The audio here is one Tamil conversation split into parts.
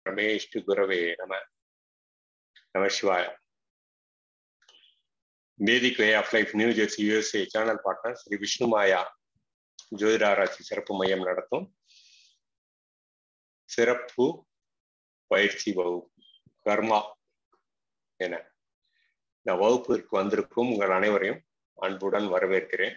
ரமேஷ் குரவே நம நம சிவாய Vedic way of life New Jersey USA channel partner Shri Vishnu Maya ஜோதிடாராய்ச்சி சிறப்பு மையம் நடத்தும் சிறப்பு பயிற்சி வகுப்பு கர்மா என இந்த வகுப்பிற்கு வந்திருக்கும் உங்கள் அனைவரையும் அன்புடன் வரவேற்கிறேன்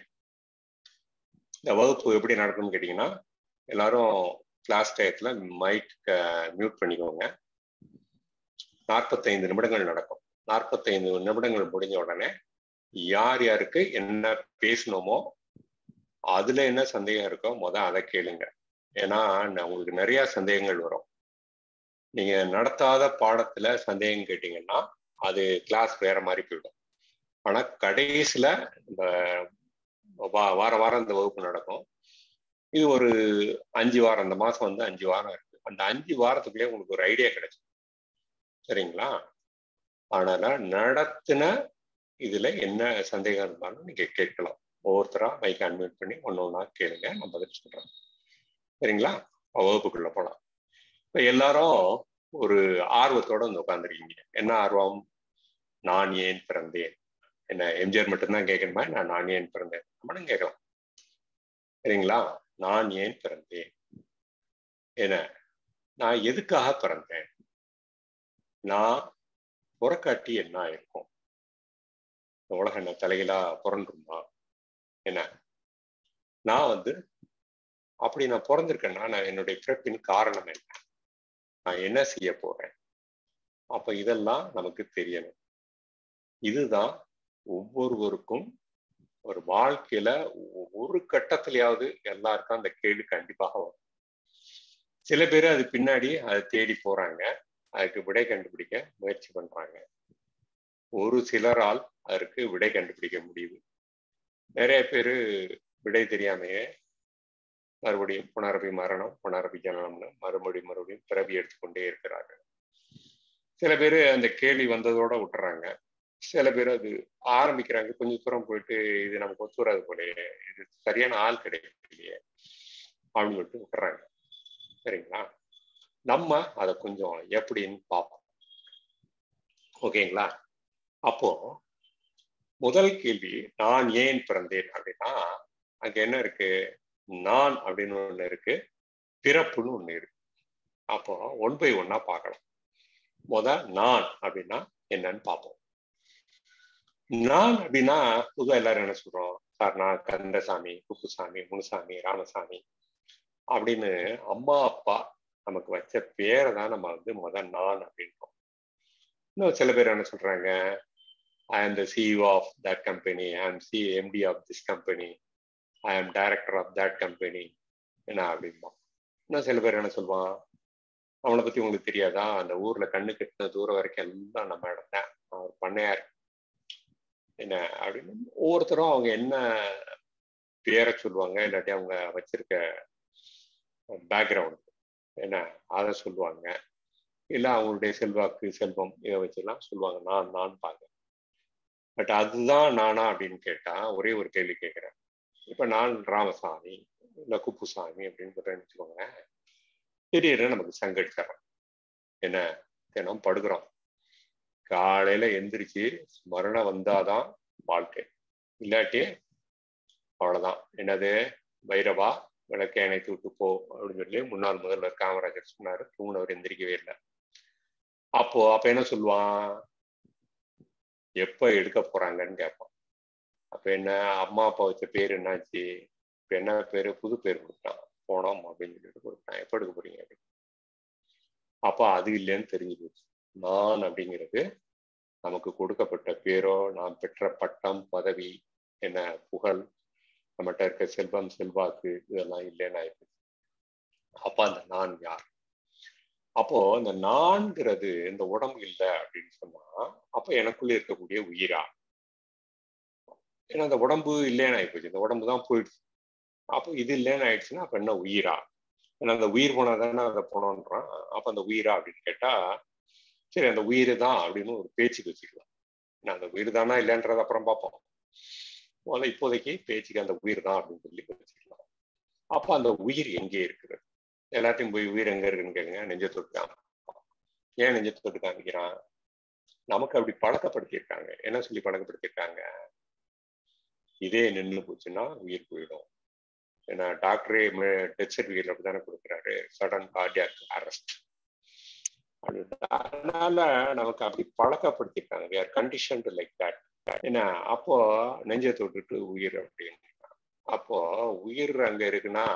இந்த வகுப்பு எப்படி நடக்கும்னு கேட்டீங்கன்னா எல்லாரும் கிளாஸ் டயத்துல மைக் மியூட் பண்ணிக்கோங்க நாற்பத்தைந்து நிமிடங்கள் நடக்கும் நாற்பத்தைந்து நிமிடங்கள் முடிஞ்ச உடனே யார் யாருக்கு என்ன பேசணுமோ அதுல என்ன சந்தேகம் இருக்கோ முத அதை கேளுங்க ஏன்னா உங்களுக்கு நிறைய சந்தேகங்கள் வரும் நீங்க நடத்தாத பாடத்துல சந்தேகம் கேட்டீங்கன்னா அது கிளாஸ் வேற மாதிரி போயிடும் ஆனா கடைசியில இந்த வார வாரம் இந்த வகுப்பு நடக்கும் இது ஒரு அஞ்சு வாரம் அந்த மாசம் வந்து அஞ்சு வாரம் இருக்கு அந்த அஞ்சு வாரத்துக்குள்ளே உங்களுக்கு ஒரு ஐடியா கிடைக்கும் சரிங்களா அதனால நடத்தின இதுல என்ன சந்தேகம் இருந்தாலும் நீங்க கேட்கலாம் ஒவ்வொருத்தரா மைக் அன்மியூட் பண்ணி ஒன்று ஒன்றா கேளுங்க நான் பதில் சொல்றேன் சரிங்களா வகுப்புக்குள்ள போலாம் இப்போ எல்லாரும் ஒரு ஆர்வத்தோட வந்து உட்காந்துருக்கீங்க என்ன ஆர்வம் நான் ஏன் பிறந்தேன் என்ன எம்ஜிஆர் மட்டும்தான் கேட்கணுமா நான் நான் ஏன் பிறந்தேன் நம்மளும் கேட்கலாம் சரிங்களா நான் ஏன் பிறந்தேன் என்ன நான் எதுக்காக பிறந்தேன் நான் புறக்காட்டி என்ன இருக்கும் இந்த உலகம் என்ன தலைகளா புரண்டுமா என்ன நான் வந்து அப்படி நான் பிறந்திருக்கேன்னா நான் என்னுடைய பிறப்பின் காரணம் என்ன நான் என்ன செய்ய போறேன் அப்ப இதெல்லாம் நமக்கு தெரியணும் இதுதான் ஒவ்வொருவருக்கும் ஒரு வாழ்க்கையில ஒரு கட்டத்திலேயாவது எல்லாருக்கும் அந்த கேள்வி கண்டிப்பாக வரும் சில பேர் அது பின்னாடி அதை தேடி போறாங்க அதுக்கு விடை கண்டுபிடிக்க முயற்சி பண்றாங்க ஒரு சிலரால் அதற்கு விடை கண்டுபிடிக்க முடியுது நிறைய பேர் விடை தெரியாமையே மறுபடியும் புனரபி மரணம் புனரபி ஜனனம்னு மறுபடியும் மறுபடியும் பிறவி எடுத்துக்கொண்டே இருக்கிறாங்க சில பேர் அந்த கேள்வி வந்ததோட விட்டுறாங்க சில பேர் அது ஆரம்பிக்கிறாங்க கொஞ்சம் தூரம் போயிட்டு இது நமக்கு ஒத்து வராது போலயே இது சரியான ஆள் கிடைக்கலையே அப்படின்னு சொல்லிட்டு விட்டுறாங்க சரிங்களா நம்ம அதை கொஞ்சம் எப்படின்னு பார்ப்போம் ஓகேங்களா அப்போ முதல் கேள்வி நான் ஏன் பிறந்தேன் அப்படின்னா அங்க என்ன இருக்கு நான் அப்படின்னு ஒண்ணு இருக்கு பிறப்புன்னு ஒண்ணு இருக்கு அப்போ ஒன் பை ஒன்னா பார்க்கலாம் முத நான் அப்படின்னா என்னன்னு பார்ப்போம் நான் அப்படின்னா பொதுவாக எல்லாரும் என்ன சொல்றோம் சார் நான் கந்தசாமி குப்புசாமி முனுசாமி ராமசாமி அப்படின்னு அம்மா அப்பா நமக்கு வச்ச பேரை தான் நம்ம வந்து முத நான் அப்படின்றோம் இன்னும் சில பேர் என்ன சொல்றாங்க I am the CEO of that company I am C MD of this company I am director of that company என்ன அப்படின்பா இன்னும் சில பேர் என்ன சொல்லுவான் அவனை பத்தி உங்களுக்கு தெரியாதா அந்த ஊர்ல கண்ணு கட்டின தூரம் வரைக்கும் எல்லாம் நம்ம இடத்தேன் அவர் பண்ணையார் என்ன அப்படின்னு ஒவ்வொருத்தரும் அவங்க என்ன பேரை சொல்லுவாங்க இல்லாட்டி அவங்க வச்சிருக்க பேக்ரவுண்ட் என்ன அதை சொல்லுவாங்க இல்லை அவங்களுடைய செல்வாக்கு செல்வம் இதை வச்செல்லாம் சொல்லுவாங்க நான் நான் பார்க்க பட் அதுதான் நானா அப்படின்னு கேட்டா ஒரே ஒரு கேள்வி கேட்குறேன் இப்போ நான் ராமசாமி இல்லை குப்புசாமி அப்படின்னு சொல்றேன்னு வச்சுக்கோங்க திடீர்னு நமக்கு சங்கடிச்சிடறோம் என்ன தினம் படுக்கிறோம் காலையில எந்திரிச்சு மரணம் வந்தாதான் வாழ்க்கை இல்லாட்டி அவ்வளவுதான் என்னது வைரவா விளக்கை அணைத்து விட்டு போ அப்படின்னு சொல்லி முன்னாள் முதல்வர் காமராஜர் சொன்னாரு தூங்கினவர் எந்திரிக்கவே இல்லை அப்போ அப்ப என்ன சொல்லுவான் எப்ப எடுக்க போறாங்கன்னு கேட்பான் அப்ப என்ன அம்மா அப்பா வச்ச பேர் என்னாச்சு இப்ப என்ன பேரு புது பேர் கொடுத்தான் போனோம் அப்படின்னு சொல்லிட்டு கொடுத்தான் எப்ப எடுக்க போறீங்க அப்படின்னு அப்ப அது இல்லைன்னு தெரிஞ்சு போச்சு நான் அப்படிங்கிறது நமக்கு கொடுக்கப்பட்ட பேரோ நாம் பெற்ற பட்டம் பதவி என்ன புகழ் நம்மகிட்ட இருக்க செல்வம் செல்வாக்கு இதெல்லாம் இல்லைன்னு ஆயிடுச்சு அப்ப அந்த நான் யார் அப்போ இந்த நான்கிறது இந்த உடம்பு இல்லை அப்படின்னு சொன்னா அப்ப எனக்குள்ள இருக்கக்கூடிய உயிரா ஏன்னா அந்த உடம்பு இல்லைன்னு ஆயிப்போச்சு இந்த உடம்பு தான் போயிடுச்சு அப்போ இது இல்லைன்னு ஆயிடுச்சுன்னா அப்ப என்ன உயிரா ஏன்னா அந்த உயிர் போனா தானே அதை போனோன்றான் அப்ப அந்த உயிரா அப்படின்னு கேட்டா சரி அந்த உயிர் தான் அப்படின்னு ஒரு பேச்சுக்கு வச்சுக்கலாம் நான் அந்த உயிர் தானா இல்லைன்றத அப்புறம் பார்ப்போம் முதல்ல இப்போதைக்கு பேச்சுக்கு அந்த உயிர் தான் அப்படின்னு சொல்லி வச்சுக்கலாம் அப்ப அந்த உயிர் எங்கே இருக்குது எல்லாத்தையும் போய் உயிர் எங்க இருக்குன்னு கேளுங்க நெஞ்ச தொட்டான் ஏன் நெஞ்ச தொட்டு காமிக்கிறான் நமக்கு அப்படி பழக்கப்படுத்தியிருக்காங்க என்ன சொல்லி பழக்கப்படுத்தியிருக்காங்க இதே நின்று போச்சுன்னா உயிர் போயிடும் ஏன்னா டாக்டரே டெத் சர்டிஃபிகேட் அப்படித்தானே கொடுக்குறாரு சடன் கார்டியாக் அரெஸ்ட் அதனால நமக்கு அப்படி பழக்கப்படுத்திருக்காங்க we are condition like that ஏன்னா அப்போ நெஞ்சை தொட்டுட்டு உயிர் அப்படின்னு அப்போ உயிர் அங்க இருக்குன்னா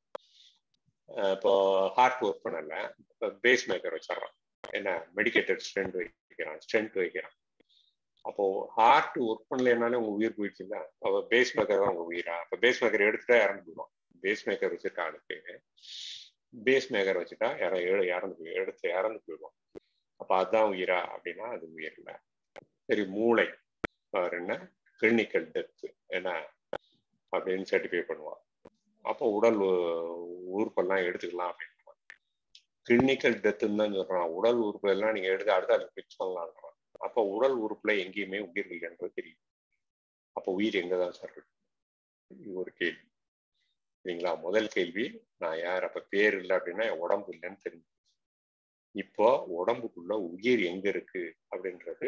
இப்போ ஹார்ட் ஒர்க் பண்ணல இப்போ பேஸ் மேக்கர் வச்சிடறான் என்ன மெடிக்கேட்டட் ஸ்ட்ரென்த் வைக்கிறான் ஸ்ட்ரென்த் வைக்கிறான் அப்போ ஹார்ட் ஒர்க் பண்ணலனாலே உங்க உயிர் போயிடுச்சுல்ல அப்போ பேஸ் மேக்கர் தான் உங்க உயிரா அப்போ பேஸ் மேக்கர் எடுத்துட்டா இறந்து போயிடும் பேஸ் மேக்கர் வச்சிருக்க ஆளுக்கு பேஸ் மேக்கர் வச்சுட்டா இற இறந்து போய் எடுத்து இறந்து போயிடும் அப்போ அதுதான் உயிரா அப்படின்னா அது உயிர் இல்லை சரி மூளை அவர் என்ன கிளினிக்கல் டெத்து என்ன அப்படின்னு சர்டிஃபை பண்ணுவான் அப்போ உடல் உறுப்பெல்லாம் எடுத்துக்கலாம் அப்படின்னு கிளினிக்கல் டெத்துன்னு தான் சொல்றான் உடல் உறுப்பு எல்லாம் நீங்க எடுத்து அடுத்த அதுக்கு ஃபிக்ஸ் பண்ணலான்றான் அப்போ உடல் உறுப்புல எங்கேயுமே உயிர் இல்லைன்றது தெரியும் அப்போ உயிர் எங்க தான் சார் இருக்கு இது ஒரு கேள்வி சரிங்களா முதல் கேள்வி நான் யார் அப்ப பேர் இல்லை அப்படின்னா என் உடம்பு இல்லைன்னு தெரிஞ்சு இப்போ உடம்புக்குள்ள உயிர் எங்க இருக்கு அப்படின்றது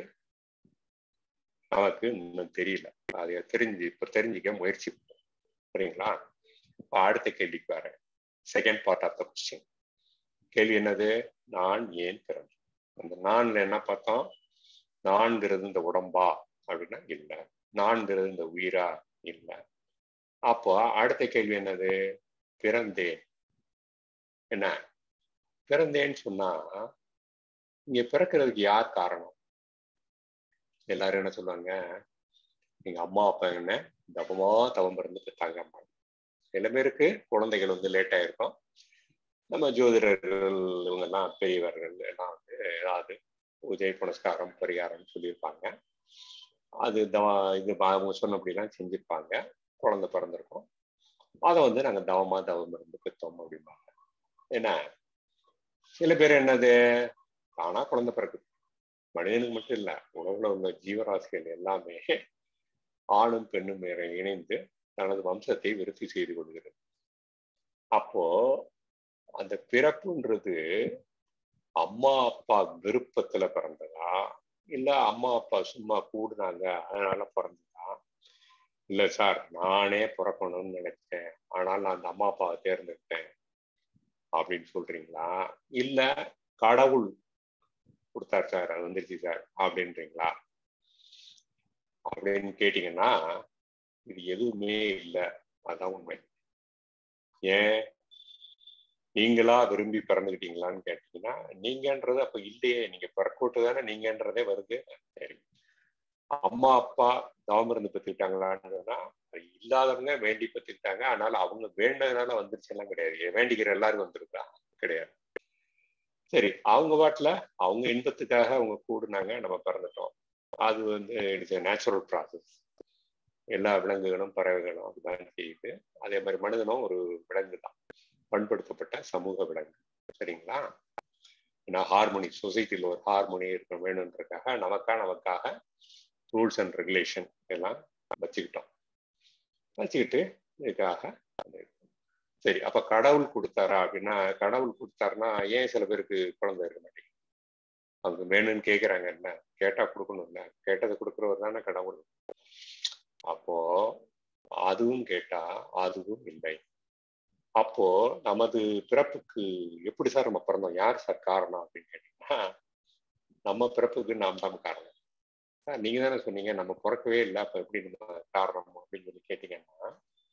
நமக்கு இன்னும் தெரியல அதை தெரிஞ்சு இப்ப தெரிஞ்சுக்க முயற்சி சரிங்களா இப்போ அடுத்த கேள்விக்கு வரேன் second part of the question கேள்வி என்னது நான் ஏன் பிறந்தேன் அந்த நான்ல என்ன பார்த்தோம் நான்கிறது இந்த உடம்பா அப்படின்னா இல்லை நான்கிறது இந்த உயிரா இல்லை அப்போ அடுத்த கேள்வி என்னது பிறந்தேன் என்ன பிறந்தேன்னு சொன்னா இங்க பிறக்கிறதுக்கு யார் காரணம் எல்லாரும் என்ன சொல்லுவாங்க எங்க அம்மா அப்பா என்ன தபமா தவம் பிறந்து பெற்றாங்க அம்மா சில பேருக்கு குழந்தைகள் வந்து லேட் ஆயிருக்கும் நம்ம ஜோதிடர்கள் இவங்கெல்லாம் பெரியவர்கள் எல்லாம் வந்து ஏதாவது உதய புனஸ்காரம் பரிகாரம் சொல்லியிருப்பாங்க அது தவ இது அவங்க சொன்னபடிலாம் செஞ்சிருப்பாங்க குழந்தை பிறந்திருக்கும் அதை வந்து நாங்கள் தவமா தவம் இருந்து பெற்றோம் அப்படிம்பாங்க ஏன்னா சில பேர் என்னது தானா குழந்தை பிறகு மனிதனுக்கு மட்டும் இல்லை உலகில் உள்ள ஜீவராசிகள் எல்லாமே ஆணும் பெண்ணும் இணைந்து தனது வம்சத்தை விருத்தி செய்து கொள்கிறது அப்போ அந்த பிறப்புன்றது அம்மா அப்பா விருப்பத்துல பிறந்ததா இல்ல அம்மா அப்பா சும்மா கூடுனாங்க அதனால பிறந்ததா இல்ல சார் நானே பிறக்கணும்னு நினைச்சேன் ஆனால் நான் அந்த அம்மா அப்பாவை தேர்ந்தெடுத்தேன் அப்படின்னு சொல்றீங்களா இல்ல கடவுள் கொடுத்தார் சார் அது வந்துருச்சு சார் அப்படின்றீங்களா அப்படின்னு கேட்டீங்கன்னா இது எதுவுமே இல்லை அதான் உண்மை ஏன் நீங்களா விரும்பி பிறந்துக்கிட்டீங்களான்னு கேட்டீங்கன்னா நீங்கன்றது அப்ப இல்லையே நீங்க பிறக்கூட்டு தானே நீங்கன்றதே வருது சரி அம்மா அப்பா தவம் இருந்து பெற்றுக்கிட்டாங்களான்னு சொன்னா இல்லாதவங்க வேண்டி பெற்றுக்கிட்டாங்க அதனால அவங்க வேண்டதுனால வந்துருச்சு எல்லாம் கிடையாது வேண்டிக்கிற எல்லாரும் வந்திருக்கா கிடையாது சரி அவங்க பாட்டுல அவங்க இன்பத்துக்காக அவங்க கூடுனாங்க நம்ம பிறந்துட்டோம் அது வந்து இட்ஸ் நேச்சுரல் ப்ராசஸ் எல்லா விலங்குகளும் பறவைகளும் அதுதான் செய்யுது அதே மாதிரி மனிதனும் ஒரு விலங்கு தான் பண்படுத்தப்பட்ட சமூக விலங்கு சரிங்களா ஏன்னா ஹார்மோனி சொசைட்டியில் ஒரு ஹார்மோனி இருக்க வேணுன்றதுக்காக நமக்கா நமக்காக ரூல்ஸ் அண்ட் ரெகுலேஷன் எல்லாம் வச்சுக்கிட்டோம் வச்சுக்கிட்டு இதுக்காக சரி அப்ப கடவுள் கொடுத்தாரா அப்படின்னா கடவுள் கொடுத்தாருன்னா ஏன் சில பேருக்கு குழந்தை இருக்க மாட்டேங்குது அவங்க வேணும்னு கேட்குறாங்க என்ன கேட்டா கொடுக்கணும் இல்ல கேட்டதை கொடுக்குறவர் தானே கடவுள் அப்போ அதுவும் கேட்டா அதுவும் இல்லை அப்போ நமது பிறப்புக்கு எப்படி சார் நம்ம பிறந்தோம் யார் சார் காரணம் அப்படின்னு கேட்டீங்கன்னா நம்ம பிறப்புக்கு நாம் தான் காரணம் சார் நீங்க தானே சொன்னீங்க நம்ம பிறக்கவே இல்லை அப்ப எப்படி நம்ம காரணம் அப்படின்னு சொல்லி கேட்டீங்கன்னா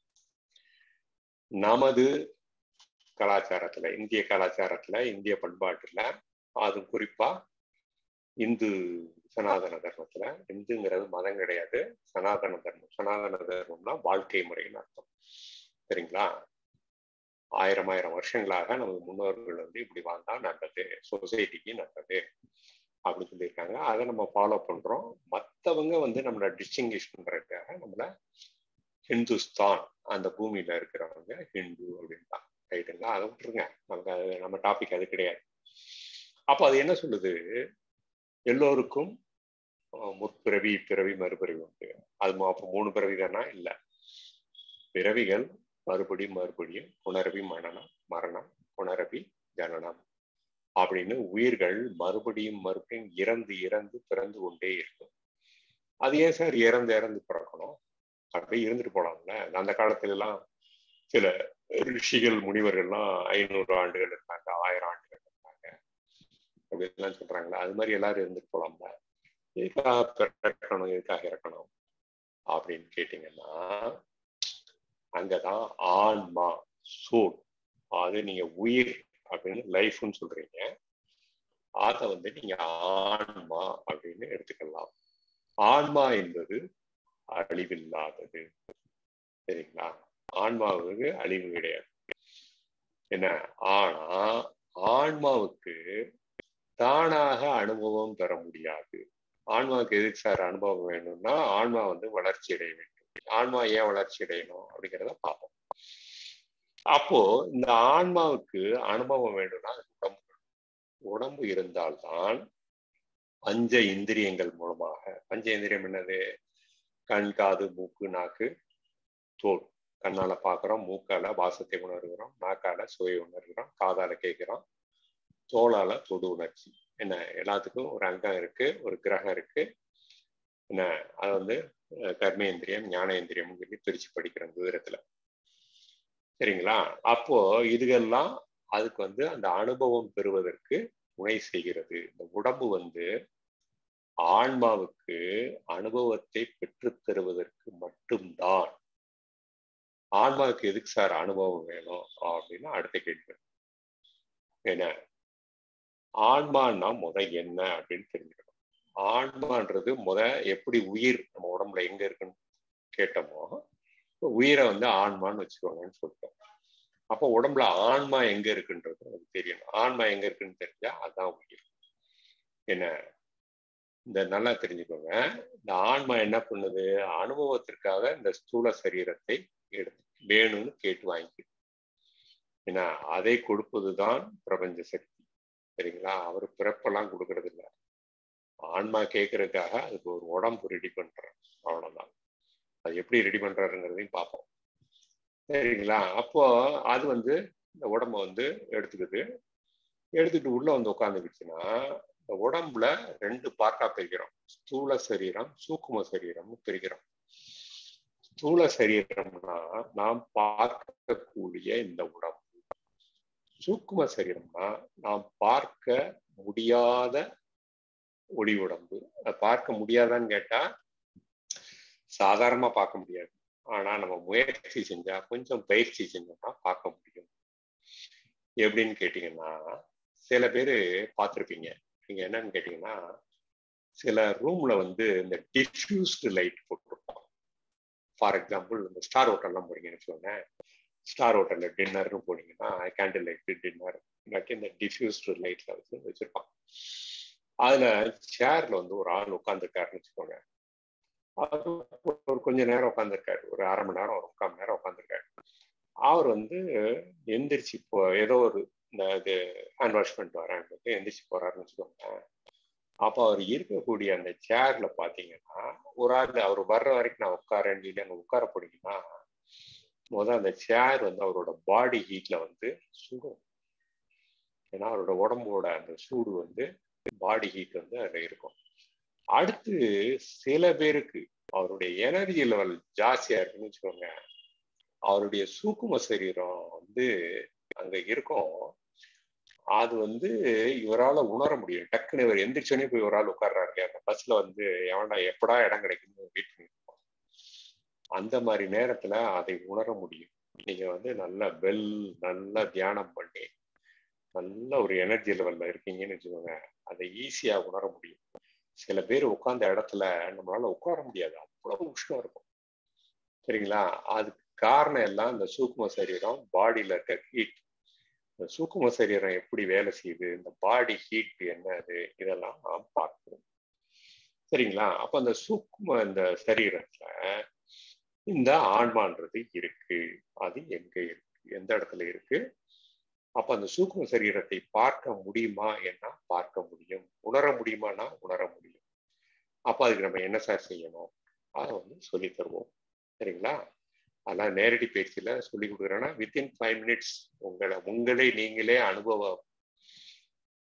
நமது கலாச்சாரத்துல இந்திய கலாச்சாரத்துல இந்திய பண்பாட்டுல அது குறிப்பா இந்து சனாதன தர்மத்துல இந்துங்கிறது மதம் கிடையாது சனாதன தர்மம் சனாதன தர்மம்னா வாழ்க்கை முறைன்னு அர்த்தம் சரிங்களா ஆயிரம் ஆயிரம் வருஷங்களாக நம்ம முன்னோர்கள் வந்து இப்படி வாழ்ந்தா நல்லது சொசைட்டிக்கு நல்லது அப்படின்னு சொல்லியிருக்காங்க அதை நம்ம ஃபாலோ பண்றோம் மற்றவங்க வந்து நம்மளை டிஸ்டிங்கிஷ் பண்றதுக்காக நம்மள ஹிந்துஸ்தான் அந்த பூமியில இருக்கிறவங்க ஹிந்து அப்படின்ட்டான் ரைட்டுங்களா அதை விட்டுருங்க நமக்கு அது நம்ம டாபிக் அது கிடையாது அப்போ அது என்ன சொல்லுது எல்லோருக்கும் முற்பிறவி பிறவி மறுபிறவி உண்டு அது அப்போ மூணு பிறவி தானா இல்லை பிறவிகள் மறுபடியும் மறுபடியும் புனரவி மரணம் மரணம் புனரவி ஜனனம் அப்படின்னு உயிர்கள் மறுபடியும் மறுபடியும் இறந்து இறந்து பிறந்து கொண்டே இருக்கும் அது ஏன் சார் இறந்து இறந்து பிறக்கணும் அப்படியே இருந்துட்டு போலாம்ல அந்த காலத்துல எல்லாம் சில ரிஷிகள் முனிவர்கள்லாம் ஐநூறு ஆண்டுகள் இருந்தாங்க ஆயிரம் ஆண்டுகள் இருந்தாங்க அப்படின்லாம் சொல்றாங்களா அது மாதிரி எல்லாரும் இருந்துட்டு போலாம்ல எதுக்காக பிறக்கணும் எதுக்காக இறக்கணும் அப்படின்னு கேட்டீங்கன்னா அங்கதான் ஆன்மா சோல் அது நீங்க உயிர் அப்படின்னு லைஃப்னு சொல்றீங்க அதை வந்து நீங்க ஆன்மா அப்படின்னு எடுத்துக்கலாம் ஆன்மா என்பது அழிவில்லாதது சரிங்களா ஆன்மாவுக்கு அழிவு கிடையாது என்ன ஆனா ஆன்மாவுக்கு தானாக அனுபவம் பெற முடியாது ஆன்மாவுக்கு எதுக்கு சார் அனுபவம் வேணும்னா ஆன்மா வந்து வளர்ச்சி அடைய வேண்டும் ஆன்மா ஏன் வளர்ச்சி அடையணும் அப்படிங்கிறத பார்ப்போம் அப்போ இந்த ஆன்மாவுக்கு அனுபவம் வேண்டும்னா உடம்பு உடம்பு இருந்தால்தான் பஞ்ச இந்திரியங்கள் மூலமாக பஞ்ச இந்திரியம் என்னது கண் காது மூக்கு நாக்கு தோல் கண்ணால பாக்குறோம் மூக்கால வாசத்தை உணர்கிறோம் நாக்கால சுவை உணர்கிறோம் காதால கேட்கிறோம் தோளால தொடு உணர்ச்சி என்ன எல்லாத்துக்கும் ஒரு அங்கம் இருக்கு ஒரு கிரகம் இருக்கு என்ன அது வந்து கர்மேந்திரியம் ஞானேந்திரியம் சொல்லி பிரிச்சு படிக்கிறோம் விவரத்துல சரிங்களா அப்போ இதுகெல்லாம் அதுக்கு வந்து அந்த அனுபவம் பெறுவதற்கு துணை செய்கிறது இந்த உடம்பு வந்து ஆன்மாவுக்கு அனுபவத்தை பெற்றுத் தருவதற்கு மட்டும்தான் ஆன்மாவுக்கு எதுக்கு சார் அனுபவம் வேணும் அப்படின்னு அடுத்த கேள்வி என்ன ஆன்மான்னா முத என்ன அப்படின்னு தெரிஞ்சுக்கணும் ஆன்மான்றது முத எப்படி உயிர் நம்ம உடம்புல எங்க இருக்குன்னு கேட்டோமோ உயிரை வந்து ஆன்மான்னு வச்சுக்கோங்கன்னு சொல்லிட்டோம் அப்போ உடம்புல ஆன்மா எங்க இருக்குன்றது நமக்கு தெரியணும் ஆன்மா எங்க இருக்குன்னு தெரிஞ்சா அதான் உயிர் என்ன இந்த நல்லா தெரிஞ்சுக்கோங்க இந்த ஆன்மா என்ன பண்ணுது அனுபவத்திற்காக இந்த ஸ்தூல சரீரத்தை எடுத்து வேணும்னு கேட்டு வாங்கிக்குது ஏன்னா அதை கொடுப்பதுதான் பிரபஞ்ச சக்தி சரிங்களா அவர் பிறப்பெல்லாம் கொடுக்கறது இல்லை ஆன்மா கேட்கறதுக்காக அதுக்கு ஒரு உடம்பு ரெடி பண்றாரு அவ்வளவுதான் அது எப்படி ரெடி பண்றாருங்கிறதையும் பார்ப்போம் சரிங்களா அப்போ அது வந்து இந்த உடம்ப வந்து எடுத்துக்குது எடுத்துட்டு உள்ள வந்து உட்காந்துக்கிச்சுன்னா இந்த உடம்புல ரெண்டு பார்ட்டா பிரிக்கிறோம் ஸ்தூல சரீரம் சூக்கும சரீரம்னு பிரிக்கிறோம் ஸ்தூல சரீரம்னா நாம் பார்க்கக்கூடிய இந்த உடம்பு சூக்கும சரீரம்னா நாம் பார்க்க முடியாத ஒளி உடம்பு அதை பார்க்க முடியாதான்னு கேட்டா சாதாரணமா பார்க்க முடியாது ஆனா நம்ம முயற்சி செஞ்சா கொஞ்சம் பயிற்சி செஞ்சோம்னா பார்க்க முடியும் எப்படின்னு கேட்டீங்கன்னா சில பேர் பார்த்துருப்பீங்க நீங்க என்னன்னு கேட்டீங்கன்னா சில ரூம்ல வந்து இந்த டிஃப்யூஸ்டு லைட் போட்டிருப்போம் ஃபார் எக்ஸாம்பிள் இந்த ஸ்டார் ஹோட்டல்லாம் போறீங்கன்னு வச்சுக்கோங்க ஸ்டார் ஹோட்டல்ல டின்னர்னு போனீங்கன்னா கேண்டில் லைட் டின்னர் இல்லாட்டி இந்த டிஃப்யூஸ்டு லைட்ல வச்சு வச்சிருப்பான் அதுல சேர்ல வந்து ஒரு ஆள் உட்காந்துருக்காருன்னு வச்சுக்கோங்க அவர் ஒரு கொஞ்ச நேரம் உட்காந்துருக்காரு ஒரு அரை மணி நேரம் ஒரு முக்கால் மணி நேரம் உட்காந்துருக்காரு அவர் வந்து எந்திரிச்சு போ ஏதோ ஒரு இந்த இது ஹேண்ட் வாஷ் பண்ணிட்டு வரேன் எந்திரிச்சு போறாருன்னு வச்சுக்கோங்க அப்போ அவர் இருக்கக்கூடிய அந்த சேர்ல பாத்தீங்கன்னா ஒரு ஆள் அவர் வர்ற வரைக்கும் நான் உட்காரேன்னு சொல்லி அங்க உட்கார போனீங்கன்னா முதல் அந்த சேர் வந்து அவரோட பாடி ஹீட்ல வந்து சுடும் ஏன்னா அவரோட உடம்போட அந்த சூடு வந்து பாடி ஹீட் வந்து அதுல இருக்கும் அடுத்து சில பேருக்கு அவருடைய எனர்ஜி லெவல் ஜாஸ்தியா இருக்குன்னு வச்சுக்கோங்க அவருடைய சூக்கும சரீரம் வந்து அங்க இருக்கும் அது வந்து இவரால உணர முடியும் டக்குன்னு இவர் எந்திரிச்சோடனே போய் ஒரு ஆள் உட்கார்றாரு அந்த பஸ்ல வந்து எவன்டா எப்படா இடம் கிடைக்குன்னு வெயிட் பண்ணிருப்போம் அந்த மாதிரி நேரத்துல அதை உணர முடியும் நீங்க வந்து நல்ல வெல் நல்லா தியானம் பண்ணி நல்ல ஒரு எனர்ஜி லெவல்ல இருக்கீங்கன்னு வச்சுக்கோங்க அதை ஈஸியா உணர முடியும் சில பேர் உட்கார்ந்த இடத்துல நம்மளால உட்கார முடியாது அவ்வளவு உஷ்ணம் இருக்கும் சரிங்களா அதுக்கு காரணம் எல்லாம் இந்த சூக்கும சரீரம் பாடியில இருக்க ஹீட் இந்த சூக்கும சரீரம் எப்படி வேலை செய்யுது இந்த பாடி ஹீட் என்னது இதெல்லாம் நாம் பார்க்கிறோம் சரிங்களா அப்ப அந்த சூக்கும இந்த சரீரத்துல இந்த ஆன்மான்றது இருக்கு அது எங்க இருக்கு எந்த இடத்துல இருக்கு அப்ப அந்த சூக்கும சரீரத்தை பார்க்க முடியுமா என்ன பார்க்க முடியும் உணர முடியுமானா உணர முடியும் அப்ப அதுக்கு நம்ம என்ன சார் செய்யணும் அதை வந்து சொல்லி தருவோம் சரிங்களா அதெல்லாம் நேரடி பயிற்சியில சொல்லி கொடுக்குறேன்னா வித்தின் ஃபைவ் மினிட்ஸ் உங்களை உங்களே நீங்களே அனுபவம்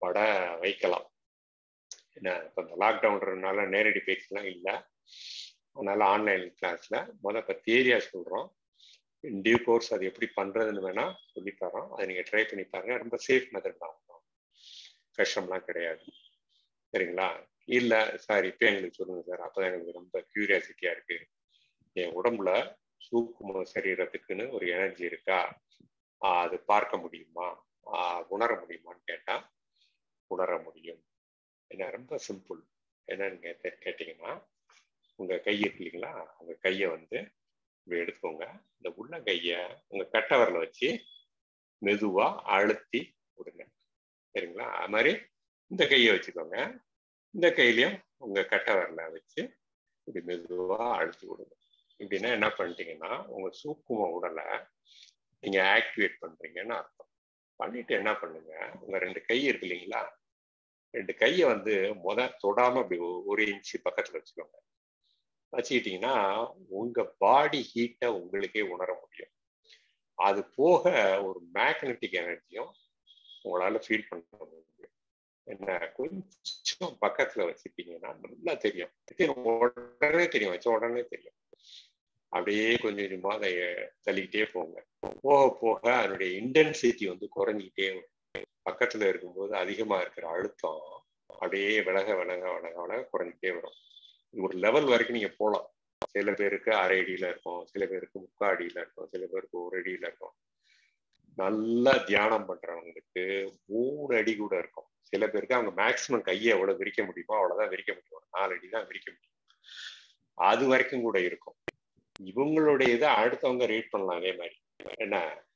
பட வைக்கலாம் என்ன இப்போ இந்த லாக்டவுன்றதுனால நேரடி பேச்சுலாம் இல்லை அதனால ஆன்லைன் கிளாஸ்ல முதல் இப்போ தியரியா சொல்றோம் டியூ கோர்ஸ் அது எப்படி பண்றதுன்னு வேணா சொல்லி தரோம் அதை நீங்க ட்ரை பண்ணி பாருங்க ரொம்ப சேஃப் மெத்தட் தான் கஷ்டம்லாம் கிடையாது சரிங்களா இல்ல சார் இப்போ எங்களுக்கு சொல்லுங்க சார் அப்பதான் எங்களுக்கு ரொம்ப கியூரியாசிட்டியா இருக்கு என் உடம்புல சூக்கும சரீரத்துக்குன்னு ஒரு எனர்ஜி இருக்கா அது பார்க்க முடியுமா உணர முடியுமான்னு கேட்டா உணர முடியும் என்ன ரொம்ப சிம்பிள் என்னன்னு கேட்டீங்கன்னா உங்க கை இருக்கு இல்லைங்களா உங்க கையை வந்து இப்படி எடுத்துக்கோங்க இந்த உள்ள கைய உங்க கட்டவரில் வச்சு மெதுவா அழுத்தி விடுங்க சரிங்களா அது மாதிரி இந்த கையை வச்சுக்கோங்க இந்த கையிலையும் உங்க கட்டவரில் வச்சு இப்படி மெதுவா அழுத்தி விடுங்க இப்படின்னா என்ன பண்ணிட்டீங்கன்னா உங்க சூக்கும உடலை நீங்க ஆக்டிவேட் பண்றீங்கன்னு அர்த்தம் பண்ணிட்டு என்ன பண்ணுங்க உங்க ரெண்டு கை இருக்கு இல்லைங்களா ரெண்டு கையை வந்து முத தொடாம அப்படி ஒரு இன்ச்சு பக்கத்துல வச்சுக்கோங்க வச்சுக்கிட்டீங்கன்னா உங்க பாடி ஹீட்டை உங்களுக்கே உணர முடியும் அது போக ஒரு மேக்னட்டிக் எனர்ஜியும் உங்களால ஃபீல் பண்ண முடியும் என்ன கொஞ்சம் பக்கத்துல வச்சுட்டீங்கன்னா நல்லா தெரியும் உடனே தெரியும் வச்ச உடனே தெரியும் அப்படியே கொஞ்சம் கொஞ்சமா அதை தள்ளிக்கிட்டே போங்க போக போக அதனுடைய இன்டென்சிட்டி வந்து குறைஞ்சிக்கிட்டே பக்கத்துல இருக்கும்போது அதிகமா இருக்கிற அழுத்தம் அப்படியே விலக விலக விலக விலக குறைஞ்சிக்கிட்டே வரும் ஒரு லெவல் வரைக்கும் நீங்க போகலாம் சில பேருக்கு அரை அடியில இருக்கும் சில பேருக்கு முக்கா அடியில இருக்கும் சில பேருக்கு ஒரு அடியில இருக்கும் நல்லா தியானம் பண்றவங்களுக்கு மூணு அடி கூட இருக்கும் சில பேருக்கு அவங்க மேக்சிமம் கையை எவ்வளவு விரிக்க முடியுமோ அவ்வளவுதான் விரிக்க முடியும் நாலு அடி தான் விரிக்க முடியும் அது வரைக்கும் கூட இருக்கும் இவங்களுடைய இதை அடுத்தவங்க ரீட் பண்ணலாம் அதே மாதிரி என்ன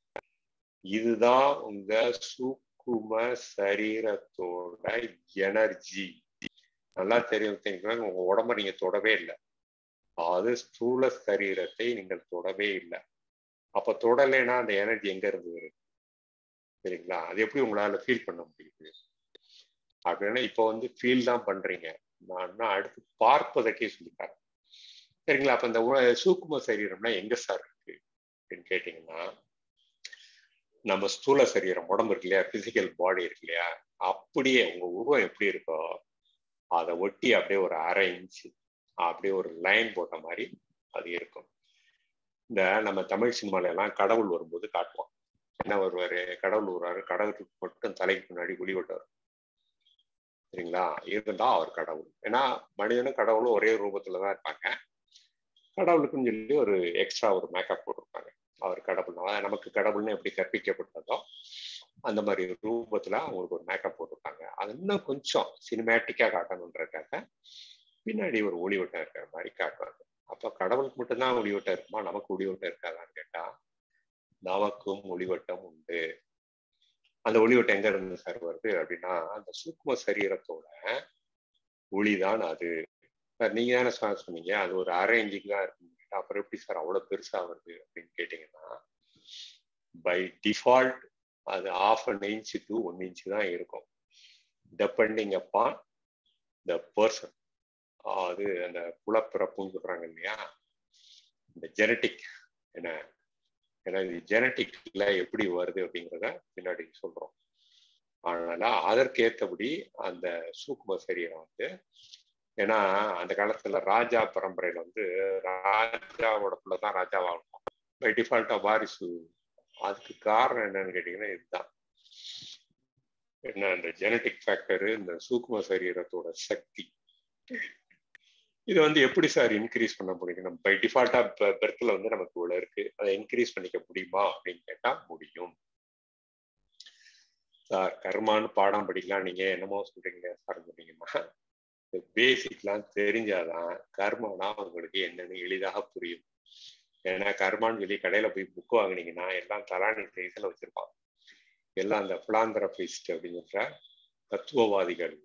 இதுதான் உங்க சூக்கும சரீரத்தோட எனர்ஜி நல்லா தெரியும் தெரியுங்களா உங்க உடம்ப நீங்க தொடவே இல்லை அது ஸ்தூல சரீரத்தை நீங்கள் தொடவே இல்லை அப்ப தொடலைன்னா அந்த எனர்ஜி எங்க இருந்து வருது சரிங்களா அது எப்படி உங்களால ஃபீல் பண்ண முடியுது அப்படின்னா இப்போ வந்து ஃபீல் தான் பண்றீங்க நான் அடுத்து பார்ப்பதற்கே சொல்லித்தரேன் சரிங்களா அப்ப இந்த சூக்கும சரீரம்னா எங்க சார் இருக்கு அப்படின்னு கேட்டீங்கன்னா நம்ம ஸ்தூல சரீரம் உடம்பு இருக்கு இல்லையா பிசிக்கல் பாடி இருக்கு இல்லையா அப்படியே உங்க உருவம் எப்படி இருக்கோ அதை ஒட்டி அப்படியே ஒரு அரை இன்ச்சு அப்படியே ஒரு லைன் போட்ட மாதிரி அது இருக்கும் இந்த நம்ம தமிழ் சினிமால எல்லாம் கடவுள் வரும்போது காட்டுவோம் என்ன வருவாரு கடவுள் வருவாரு கடவுளுக்கு மட்டும் தலைக்கு முன்னாடி குழி விட்டார் சரிங்களா இருந்தா அவர் கடவுள் ஏன்னா மனிதனும் கடவுளும் ஒரே ரூபத்துல தான் இருப்பாங்க கடவுளுக்குன்னு சொல்லி ஒரு எக்ஸ்ட்ரா ஒரு மேக்கப் போட்டிருப்பாங்க அவர் கடவுள் நமக்கு கடவுள்னு எப்படி கற்பிக்கப்பட்டதோ அந்த மாதிரி ரூபத்துல அவங்களுக்கு ஒரு மேக்கப் போட்டிருப்பாங்க அது இன்னும் கொஞ்சம் சினிமேட்டிக்கா காட்டணுன்றதுக்காக பின்னாடி ஒரு ஒளிவட்டம் இருக்கிற மாதிரி காட்டுவாங்க அப்ப கடவுளுக்கு மட்டும்தான் ஒளிவட்டம் இருக்குமா நமக்கு ஒளிவட்டம் இருக்காதான்னு கேட்டா நமக்கும் ஒளிவட்டம் உண்டு அந்த ஒளிவட்டம் எங்க இருந்து சார் வருது அப்படின்னா அந்த சூக்ம சரீரத்தோட ஒளிதான் அது சார் நீங்க தானே சார் சொன்னீங்க அது ஒரு அரை இன்ச்சுக்கு தான் இருக்கு அப்புறம் எப்படி சார் அவ்வளவு பெருசா வருது அப்படின்னு கேட்டீங்கன்னா பை டிஃபால்ட் அது half an inch to one inch தான் இருக்கும் டெபெண்டிங் அப்பான் த பர்சன் அது அந்த குலப்பிறப்புன்னு சொல்றாங்க இல்லையா இந்த ஜெனட்டிக் என்ன ஏன்னா இது ஜெனட்டிக்ல எப்படி வருது அப்படிங்கிறத பின்னாடி சொல்றோம் அதனால அதற்கேற்றபடி அந்த சூக்கும சரீரம் வந்து ஏன்னா அந்த காலத்துல ராஜா பரம்பரையில வந்து ராஜாவோட பிள்ளைதான் ராஜாவாகணும் பை டிஃபால்ட்டா வாரிசு அதுக்கு காரணம் என்னன்னு கேட்டீங்கன்னா இதுதான் என்ன இந்த ஜெனட்டிக் ஃபேக்டரு இந்த சூக்கும சரீரத்தோட சக்தி இது வந்து எப்படி சார் இன்க்ரீஸ் பண்ண முடியும் நம்ம பை டிஃபால்ட்டா பெர்த்ல வந்து நமக்கு இவ்வளவு இருக்கு அதை இன்க்ரீஸ் பண்ணிக்க முடியுமா அப்படின்னு கேட்டா முடியும் சார் கர்மான்னு பாடம் படிக்கலாம் நீங்க என்னமோ சொல்றீங்க சார் சொன்னீங்கன்னா பேசிக்லாம் தெரிஞ்சாதான் கர்மனா உங்களுக்கு என்னன்னு எளிதாக புரியும் ஏன்னா கர்மான்னு சொல்லி கடையில போய் புக் வாங்கினீங்கன்னா எல்லாம் தலானி சைஸ்ல வச்சிருப்பாங்க எல்லாம் அந்த பிளாந்திரபிஸ்ட் அப்படிங்கிற தத்துவவாதிகள்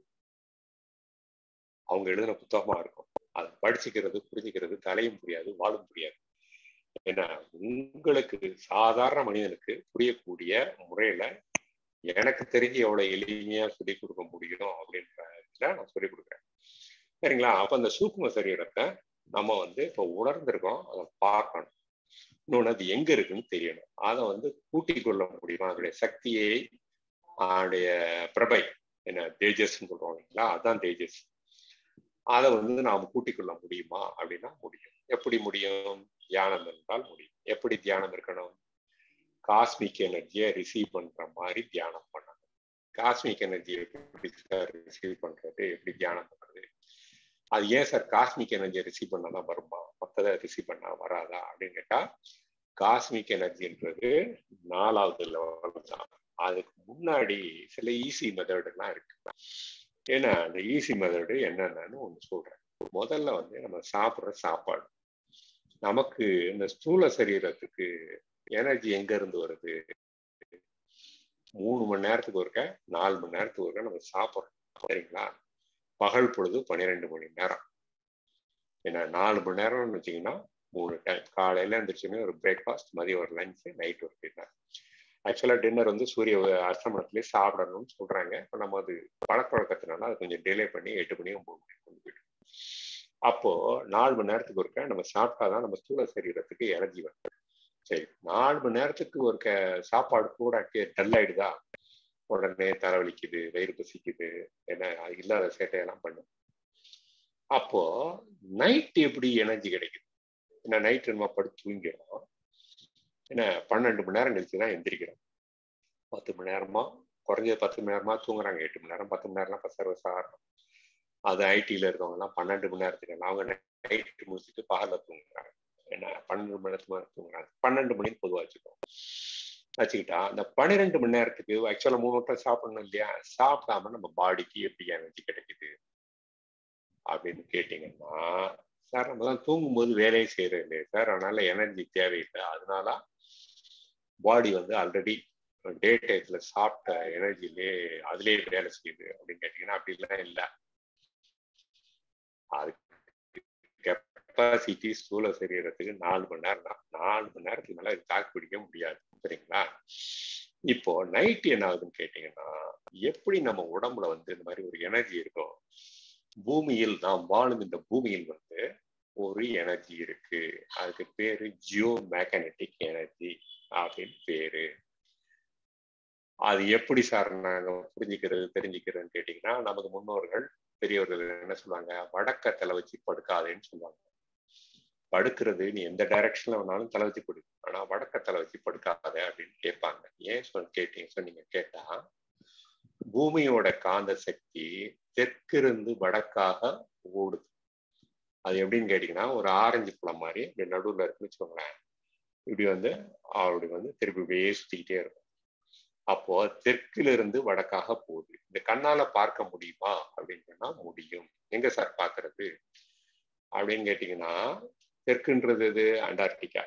அவங்க எழுதின புத்தகமா இருக்கும் அதை படிச்சுக்கிறது புரிஞ்சுக்கிறது தலையும் புரியாது வாழும் புரியாது ஏன்னா உங்களுக்கு சாதாரண மனிதனுக்கு புரியக்கூடிய முறையில எனக்கு தெரிஞ்சு எவ்வளவு எளிமையா சொல்லி கொடுக்க முடியும் அப்படின்றதுல நான் சொல்லி கொடுக்குறேன் சரிங்களா அப்ப அந்த சூக்கும சரீரத்தை நம்ம வந்து இப்போ உணர்ந்திருக்கோம் அதை பார்க்கணும் இன்னொன்று அது எங்க இருக்குன்னு தெரியணும் அதை வந்து கூட்டிக் கொள்ள முடியுமா அதனுடைய சக்தியை அதனுடைய பிரபை என்ன தேஜஸ்ன்னு சொல்றோம் இல்லைங்களா அதான் தேஜஸ் அதை வந்து நாம் கூட்டிக் கொள்ள முடியுமா அப்படின்னா முடியும் எப்படி முடியும் தியானம் இருந்தால் முடியும் எப்படி தியானம் இருக்கணும் காஸ்மிக் எனர்ஜியை ரிசீவ் பண்ற மாதிரி தியானம் பண்ணணும் காஸ்மிக் எனர்ஜியை எப்படி சார் ரிசீவ் பண்றது எப்படி தியானம் பண்றது அது ஏன் சார் காஸ்மிக் எனர்ஜியை ரிசீவ் பண்ணாதான் வருமா மற்றதை ரிசீவ் பண்ணா வராதா அப்படின்னு கேட்டா காஸ்மிக் எனர்ஜின்றது நாலாவது லெவல் தான் அதுக்கு முன்னாடி சில ஈஸி மெத்தடுலாம் இருக்கு ஏன்னா அந்த ஈஸி மெத்தடு என்னென்னு ஒன்று சொல்றேன் முதல்ல வந்து நம்ம சாப்பிட்ற சாப்பாடு நமக்கு இந்த ஸ்தூல சரீரத்துக்கு எனர்ஜி எங்க இருந்து வருது மூணு மணி நேரத்துக்கு ஒருக்க நாலு மணி நேரத்துக்கு ஒருக்க நம்ம சாப்பிட்றோம் சரிங்களா பகல் பொழுது பன்னிரெண்டு மணி நேரம் ஏன்னா நாலு மணி நேரம்னு வச்சிங்கன்னா மூணு டைம் காலையில எழுந்திரிச்சுமே ஒரு பிரேக்ஃபாஸ்ட் மதியம் ஒரு லஞ்சு நைட் ஒரு டின்னர் ஆக்சுவலாக டின்னர் வந்து சூரிய அஸ்தமனத்திலே சாப்பிடணும்னு சொல்றாங்க இப்போ நம்ம அது பழக்க வழக்கத்தினால அது கொஞ்சம் டிலே பண்ணி எட்டு மணி ஒன்பது மணி கொண்டு போயிடும் அப்போ நாலு மணி நேரத்துக்கு ஒருக்க நம்ம சாப்பிட்டாதான் நம்ம ஸ்தூல சரீரத்துக்கு எனர்ஜி வரும் சரி நாலு மணி நேரத்துக்கு ஒரு க சாப்பாடு கூட டல் ஆயிடுதா உடனே தலைவலிக்குது வயிறு பசிக்குது ஏன்னா அது இல்லாத சேட்டையெல்லாம் பண்ணும் அப்போ நைட் எப்படி எனர்ஜி கிடைக்குது ஏன்னா நைட் நம்ம படுத்து தூங்கிடும் ஏன்னா பன்னெண்டு மணி நேரம் கழிச்சு தான் எந்திரிக்கிறோம் பத்து மணி நேரமா குறைஞ்சது பத்து மணி நேரமா தூங்குறாங்க எட்டு மணி நேரம் பத்து மணி நேரம்லாம் இப்போ சர்வசாதாரணம் அது ஐடியில் இருக்கவங்கலாம் பன்னெண்டு மணி நேரத்துக்கு அவங்க நைட்டு முடிச்சுட்டு பகலில் தூங்குறாங்க என்ன பன்னெண்டு மணி நேரத்துக்கு மேலே தூங்குறாங்க பன்னெண்டு மணிக்கு பொதுவாக வச்சுக்கோ வச்சுக்கிட்டா அந்த பன்னிரெண்டு மணி நேரத்துக்கு ஆக்சுவலாக மூணு வட்டம் சாப்பிடணும் இல்லையா சாப்பிடாம நம்ம பாடிக்கு எப்படி எனர்ஜி கிடைக்குது அப்படின்னு கேட்டீங்கன்னா சார் நம்ம தான் தூங்கும்போது வேலையை செய்யறது இல்லையா சார் அதனால எனர்ஜி தேவையில்லை அதனால பாடி வந்து ஆல்ரெடி டே டயத்துல சாப்பிட்ட எனர்ஜிலே அதுலேயே வேலை செய்யுது அப்படின்னு கேட்டீங்கன்னா அப்படிலாம் இல்லை அது கெப்பாசிட்டி ஸ்தூல சரீரத்துக்கு நாலு மணி நேரம் தான் நாலு மணி நேரத்துக்கு மேல அது தாக்கு பிடிக்க முடியாது சரிங்களா இப்போ நைட் என்ன ஆகுதுன்னு கேட்டீங்கன்னா எப்படி நம்ம உடம்புல வந்து இந்த மாதிரி ஒரு எனர்ஜி இருக்கோ பூமியில் நாம் வாழும் இந்த பூமியில் வந்து ஒரு எனர்ஜி இருக்கு அதுக்கு பேரு ஜியோ மேக்னட்டிக் எனர்ஜி அப்படின்னு பேரு அது எப்படி சார் நாங்க புரிஞ்சுக்கிறது தெரிஞ்சுக்கிறதுன்னு கேட்டீங்கன்னா நமக்கு முன்னோர்கள் பெரியவர்கள் என்ன சொல்லுவாங்க வடக்க தலை வச்சு படுக்காதேன்னு சொல்லுவாங்க படுக்கிறது நீ எந்த டைரக்ஷன்ல வேணாலும் தலை வச்சு படு ஆனா வடக்க தலை வச்சு படுக்காத அப்படின்னு கேட்பாங்க ஏன் சொல் கேட்டீங்க சொன்னீங்க கேட்டா பூமியோட காந்த சக்தி தெற்கிருந்து வடக்காக ஓடுது அது எப்படின்னு கேட்டீங்கன்னா ஒரு ஆரஞ்சு பழம் மாதிரி இப்படி நடுவில் இருக்குன்னு வச்சுக்கோங்களேன் இப்படி வந்து அப்படி வந்து திருப்பி இப்படியே சுத்திக்கிட்டே இருக்கும் அப்போ தெற்குல இருந்து வடக்காக போகுது இந்த கண்ணால பார்க்க முடியுமா அப்படின்னு சொன்னா முடியும் எங்க சார் பாக்குறது அப்படின்னு கேட்டீங்கன்னா தெற்குன்றது இது அண்டார்டிகா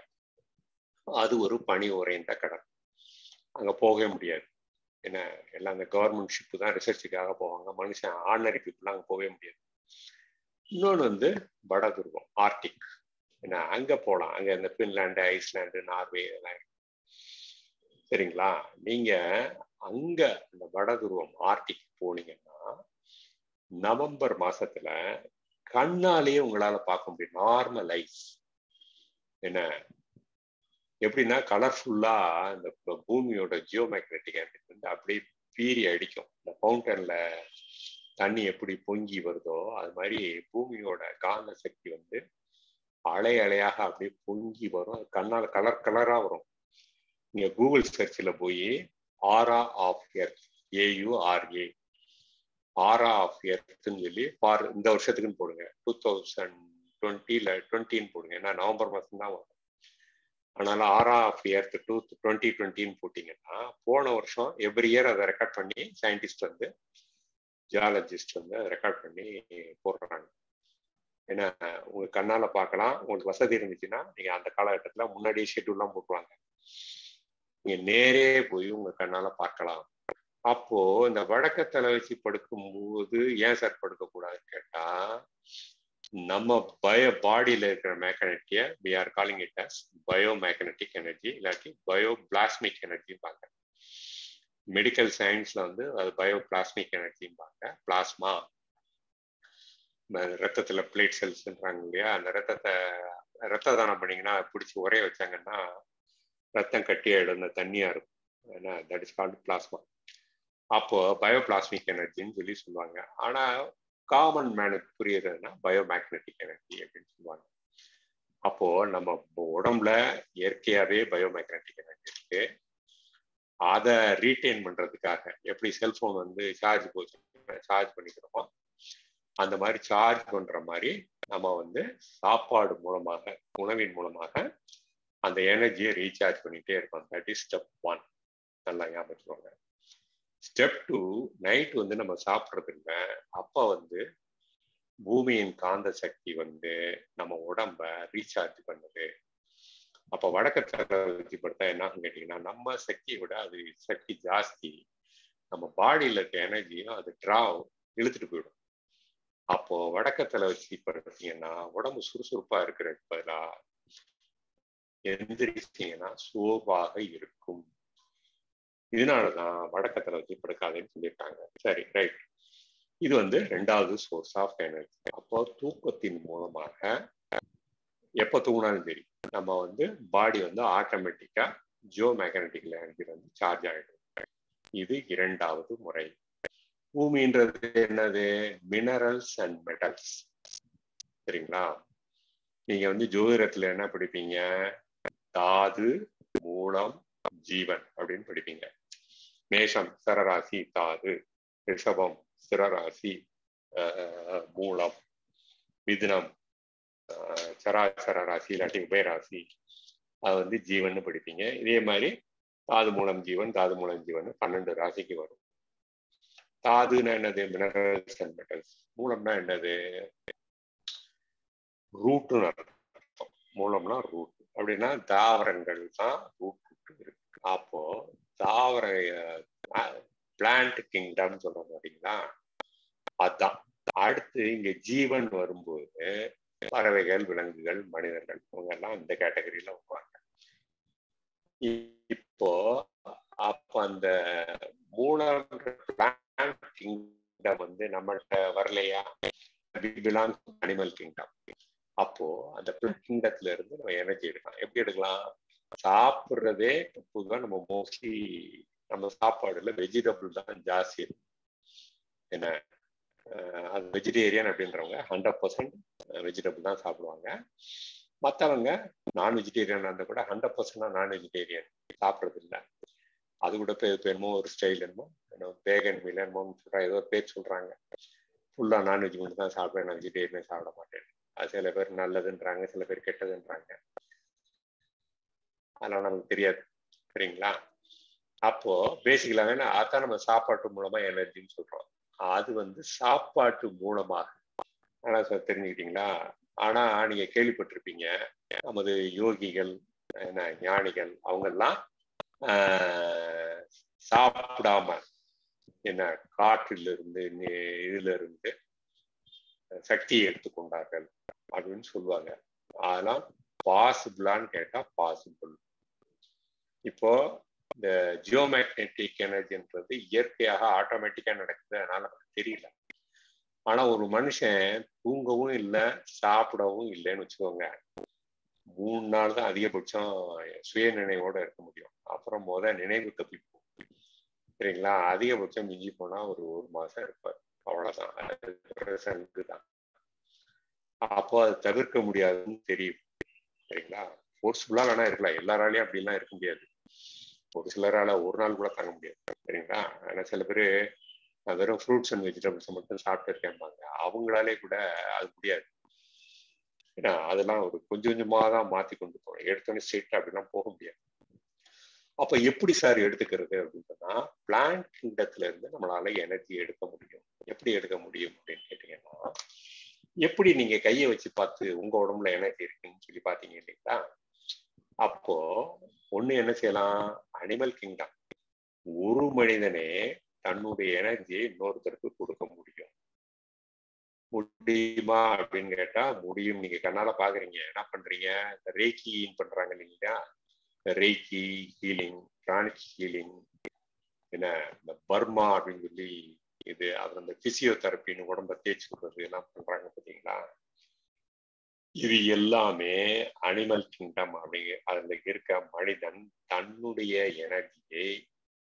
அது ஒரு பனி உறைந்த கடல் அங்க போகவே முடியாது என்ன எல்லாம் அந்த கவர்மெண்ட் ஷிப்பு தான் ரிசர்ச்சுக்காக போவாங்க மனுஷன் ஆர்டினரி பீப்புள் அங்கே போகவே முடியாது இன்னொன்று வந்து வட துருவம் ஆர்டிக் ஏன்னா அங்கே போகலாம் அங்கே இந்த ஃபின்லாண்டு ஐஸ்லாண்டு நார்வே இதெல்லாம் இருக்கு சரிங்களா நீங்க அங்க அந்த வட துருவம் ஆர்டிக் போனீங்கன்னா நவம்பர் மாசத்துல கண்ணாலேயே உங்களால பார்க்க முடியும் நார்மல் ஐஸ் என்ன எப்படின்னா கலர்ஃபுல்லா இந்த பூமியோட ஜியோ மேக்னெட்டிக் வந்து அப்படியே பீறி அடிக்கும் இந்த ஃபவுண்டன்ல தண்ணி எப்படி பொங்கி வருதோ அது மாதிரி பூமியோட காந்த சக்தி வந்து அலை அலையாக அப்படியே பொங்கி வரும் அது கண்ணால் கலர் கலரா வரும் நீங்க கூகுள் சர்ச்சில் போய் ஆரா ஆஃப் எர்த் ஏயுஆர்ஏ ஆரா ஆஃப் எர்த்னு சொல்லி ஃபார் இந்த வருஷத்துக்குன்னு போடுங்க டூ தௌசண்ட் டுவெண்ட்டில டுவெண்ட்டின்னு போடுங்க ஏன்னா நவம்பர் மாதம் தான் வரும் அதனால aura of earth two twenty டுவெண்ட்டின்னு போட்டிங்கன்னா போன வருஷம் எவ்ரி இயர் அதை ரெக்கார்ட் பண்ணி சயின்டிஸ்ட் வந்து ஜியாலஜிஸ்ட் வந்து அதை ரெக்கார்ட் பண்ணி போடுறாங்க ஏன்னா உங்க கண்ணால பார்க்கலாம் உங்களுக்கு வசதி இருந்துச்சுன்னா நீங்க அந்த காலகட்டத்தில் முன்னாடியே ஷெட்யூல்லாம் போட்டுருவாங்க நீங்க நேரே போய் உங்க கண்ணால பார்க்கலாம் அப்போ இந்த வழக்கத்தலை வச்சு படுக்கும்போது ஏன் சார் படுக்க கூடாதுன்னு கேட்டா நம்ம பயோ பாடியில இருக்கிற மேக்னட்டிய we are calling it as bio magnetic energy இல்லாட்டி பயோ பிளாஸ்மிக் எனர்ஜிம்பாங்க மெடிக்கல் சயின்ஸ்ல வந்து அது பயோ பிளாஸ்மிக் எனர்ஜிம்பாங்க பிளாஸ்மா ரத்தத்துல பிளேட் செல்ஸ்ன்றாங்க இல்லையா அந்த ரத்தத்தை ரத்த தானம் பண்ணீங்கன்னா பிடிச்சி உரைய வச்சாங்கன்னா ரத்தம் கட்டியாயிடும் இந்த தண்ணியா இருக்கும் ஏன்னா தட் இஸ் கால்டு பிளாஸ்மா அப்போ பயோபிளாஸ்மிக் எனர்ஜின்னு சொல்லி சொல்லுவாங்க ஆனா காமன் மேனுக்கு புரியுறதுன்னா பயோமேக்னட்டிக் எனர்ஜி அப்படின்னு சொல்லுவாங்க அப்போ நம்ம உடம்புல இயற்கையாவே பயோமேக்னட்டிக் எனர்ஜி இருக்கு அதை ரீட்டைன் பண்றதுக்காக எப்படி செல்போன் வந்து சார்ஜ் போச்சு சார்ஜ் பண்ணிக்கிறோமோ அந்த மாதிரி சார்ஜ் பண்ற மாதிரி நம்ம வந்து சாப்பாடு மூலமாக உணவின் மூலமாக அந்த எனர்ஜியை ரீசார்ஜ் பண்ணிட்டே இருக்கோம் தட் இஸ் ஸ்டெப் ஒன் நல்லா ஞாபகம் ஸ்டெப் டூ நைட் வந்து நம்ம சாப்பிட்றது இல்லை அப்போ வந்து பூமியின் காந்த சக்தி வந்து நம்ம உடம்ப ரீசார்ஜ் பண்ணுது அப்போ வடக்கத்தை வச்சு படுத்தா என்ன கேட்டீங்கன்னா நம்ம சக்தியை விட அது சக்தி ஜாஸ்தி நம்ம பாடியில் இருக்க எனர்ஜியும் அது ட்ரா இழுத்துட்டு போயிடும் அப்போ வடக்கத்துல வச்சு படுத்தீங்கன்னா உடம்பு சுறுசுறுப்பா இருக்கிறதுக்கு பதிலா எந்திரிச்சிங்கன்னா சோர்வாக இருக்கும் இதனாலதான் வடக்கத்துல வச்சு படுக்காதுன்னு சொல்லியிருக்காங்க சரி ரைட் இது வந்து ரெண்டாவது சோர்ஸ் ஆஃப் எனர்ஜி அப்போ தூக்கத்தின் மூலமாக எப்போ தூங்கினாலும் சரி நம்ம வந்து பாடி வந்து ஆட்டோமேட்டிக்கா ஜியோ மேக்னட்டிக் எனர்ஜி வந்து சார்ஜ் ஆகிடும் இது இரண்டாவது முறை பூமின்றது என்னது மினரல்ஸ் அண்ட் மெட்டல்ஸ் சரிங்களா நீங்க வந்து ஜோதிடத்துல என்ன படிப்பீங்க தாது மூலம் ஜீவன் அப்படின்னு படிப்பீங்க மேஷம் சரராசி தாது ரிஷபம் சிரராசி மூலம் மிதுனம் சராசர ராசி இல்லாட்டி உபயராசி அது வந்து ஜீவன் படிப்பீங்க இதே மாதிரி தாது மூலம் ஜீவன் தாது மூலம் ஜீவன் பன்னெண்டு ராசிக்கு வரும் தாதுன்னா என்னது மினரல்ஸ் அண்ட் மெட்டல்ஸ் மூலம்னா என்னது ரூட்டுன்னு அர்த்தம் மூலம்னா ரூட் அப்படின்னா தாவரங்கள் தான் ரூட் இருக்கு அப்போ தாவர பிளான்ட் கிங்டம் சொல்ற பாத்தீங்களா அதான் அடுத்து இங்க ஜீவன் வரும்போது பறவைகள் விலங்குகள் மனிதர்கள் இவங்க எல்லாம் இந்த கேட்டகரியில வருவாங்க இப்போ அப்ப அந்த மூலம் கிங்டம் வந்து நம்மள்கிட்ட வரலையா பிலாங் அனிமல் கிங்டம் அப்போ அந்த கிங்டத்துல இருந்து நம்ம எனர்ஜி எடுக்கலாம் எப்படி எடுக்கலாம் சாப்பிட்றதே பொதுவாக நம்ம மோஸ்ட்லி நம்ம சாப்பாடுல வெஜிடபிள் தான் ஜாஸ்தி இருக்கும் என்ன அது வெஜிடேரியன் அப்படின்றவங்க ஹண்ட்ரட் பர்சன்ட் வெஜிடபிள் தான் சாப்பிடுவாங்க மற்றவங்க நான் வெஜிடேரியன் இருந்தால் கூட ஹண்ட்ரட் பர்சன்ட் நான் வெஜிடேரியன் சாப்பிட்றது இல்லை அது கூட பேர் என்னமோ ஒரு ஸ்டைல் என்னமோ பேகன் மீல் என்னமோ சொல்கிறாங்க ஏதோ பேர் சொல்கிறாங்க ஃபுல்லாக நான்வெஜ் மட்டும் தான் சாப்பிடுவேன் நான் வெஜிடேரியனே சாப்பிட மாட்டேன் அது சில பேர் நல்லதுன்றாங்க சில பேர் கெட்டதுன்றாங்க அதெல்லாம் நமக்கு தெரியாது சரிங்களா அப்போ பேசிக்கலாக அதான் நம்ம சாப்பாட்டு மூலமா எனர்ஜின்னு சொல்றோம் அது வந்து சாப்பாட்டு மூலமாக ஆனா சார் தெரிஞ்சுக்கிட்டீங்களா ஆனா நீங்க கேள்விப்பட்டிருப்பீங்க நமது யோகிகள் என்ன ஞானிகள் அவங்கெல்லாம் சாப்பிடாம என்ன காற்றில இருந்து இதுல இருந்து சக்தியை எடுத்துக்கொண்டார்கள் அப்படின்னு சொல்லுவாங்க அதெல்லாம் பாசிபிளான்னு கேட்டா பாசிபிள் இப்போ இந்த ஜியோமேக்னெட்டிக் எனர்ஜின்றது இயற்கையாக ஆட்டோமேட்டிக்கா நடக்குது அதனால நமக்கு தெரியல ஆனா ஒரு மனுஷன் தூங்கவும் இல்லை சாப்பிடவும் இல்லைன்னு வச்சுக்கோங்க மூணு நாள் தான் அதிகபட்சம் சுய நினைவோட இருக்க முடியும் அப்புறம் முத நினைவு தப்பிப்போம் சரிங்களா அதிகபட்சம் மிஞ்சி போனா ஒரு ஒரு மாசம் இருப்பார் அவ்வளவுதான் தான் அப்போ அது தவிர்க்க முடியாதுன்னு தெரியும் சரிங்களா ஃபோர்ஸ்ஃபுல்லா வேணா இருக்கலாம் எல்லாராலையும் அப்படிலாம் இருக்க முடியாது ஒரு சிலரால ஒரு நாள் கூட தாங்க முடியாது சரிங்களா ஆனா சில பேர் வெறும் ஃப்ரூட்ஸ் அண்ட் வெஜிடபிள்ஸ் மட்டும் சாப்பிட்டு இருக்கேன்பாங்க அவங்களாலே கூட அது முடியாது ஏன்னா அதெல்லாம் ஒரு கொஞ்சம் கொஞ்சமா தான் மாத்தி கொண்டு போகணும் எடுத்தோன்னே ஸ்ட்ரெயிட் அப்படிலாம் போக முடியாது அப்ப எப்படி சார் எடுத்துக்கிறது அப்படின்னு சொன்னா பிளான்ட் கிங்டத்துல இருந்து நம்மளால எனர்ஜி எடுக்க முடியும் எப்படி எடுக்க முடியும் அப்படின்னு கேட்டீங்கன்னா எப்படி நீங்க கையை வச்சு பார்த்து உங்க உடம்புல எனர்ஜி இருக்குன்னு சொல்லி பாத்தீங்க இல்லைங்களா அப்போ ஒண்ணு என்ன செய்யலாம் அனிமல் கிங்டம் ஒரு மனிதனே தன்னுடைய எனர்ஜியை இன்னொருத்தருக்கு கொடுக்க முடியும் முடியுமா அப்படின்னு கேட்டா முடியும் நீங்க கண்ணால பாக்குறீங்க என்ன பண்றீங்க இந்த ரேக்கின்னு பண்றாங்க இல்லைங்களா ரேக்கி ஹீலிங் பிராணிக் ஹீலிங் என்ன இந்த பர்மா அப்படின்னு சொல்லி இது அப்புறம் இந்த பிசியோதெரப்பின்னு உடம்ப தேய்ச்சி விடுறது எல்லாம் பண்றாங்க பார்த்தீங்களா இது எல்லாமே அனிமல் கிங்டம் அப்படிங்க அதுல இருக்க மனிதன் தன்னுடைய எனர்ஜியை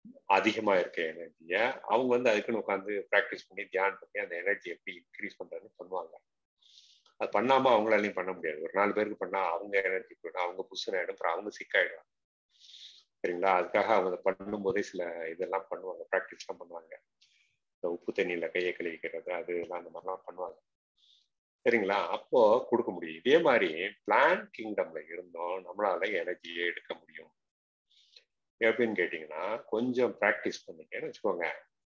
அதிகமா இருக்க எனர்ஜிய அவங்க வந்து அதுக்குன்னு உட்காந்து ப்ராக்டிஸ் பண்ணி தியானம் பண்ணி அந்த எனர்ஜி எப்படி இன்க்ரீஸ் பண்றதுன்னு பண்ணுவாங்க அது பண்ணாம அவங்களாலையும் பண்ண முடியாது ஒரு நாலு பேருக்கு பண்ணா அவங்க எனர்ஜி போயிடும் அவங்க புஷன் ஆயிடும் அப்புறம் அவங்க சிக்காயிடும் சரிங்களா அதுக்காக அவங்க பண்ணும் போதே சில இதெல்லாம் பண்ணுவாங்க ப்ராக்டிஸ் எல்லாம் பண்ணுவாங்க இந்த உப்பு தண்ணியில கையை கழுவிக்கிறது அது எல்லாம் அந்த மாதிரிலாம் பண்ணுவாங்க சரிங்களா அப்போ கொடுக்க முடியும் இதே மாதிரி பிளான் கிங்டம்ல இருந்தோம் நம்மளால எனர்ஜியை எடுக்க முடியும் எப்படின்னு கேட்டீங்கன்னா கொஞ்சம் ப்ராக்டிஸ் பண்ணீங்கன்னு வச்சுக்கோங்க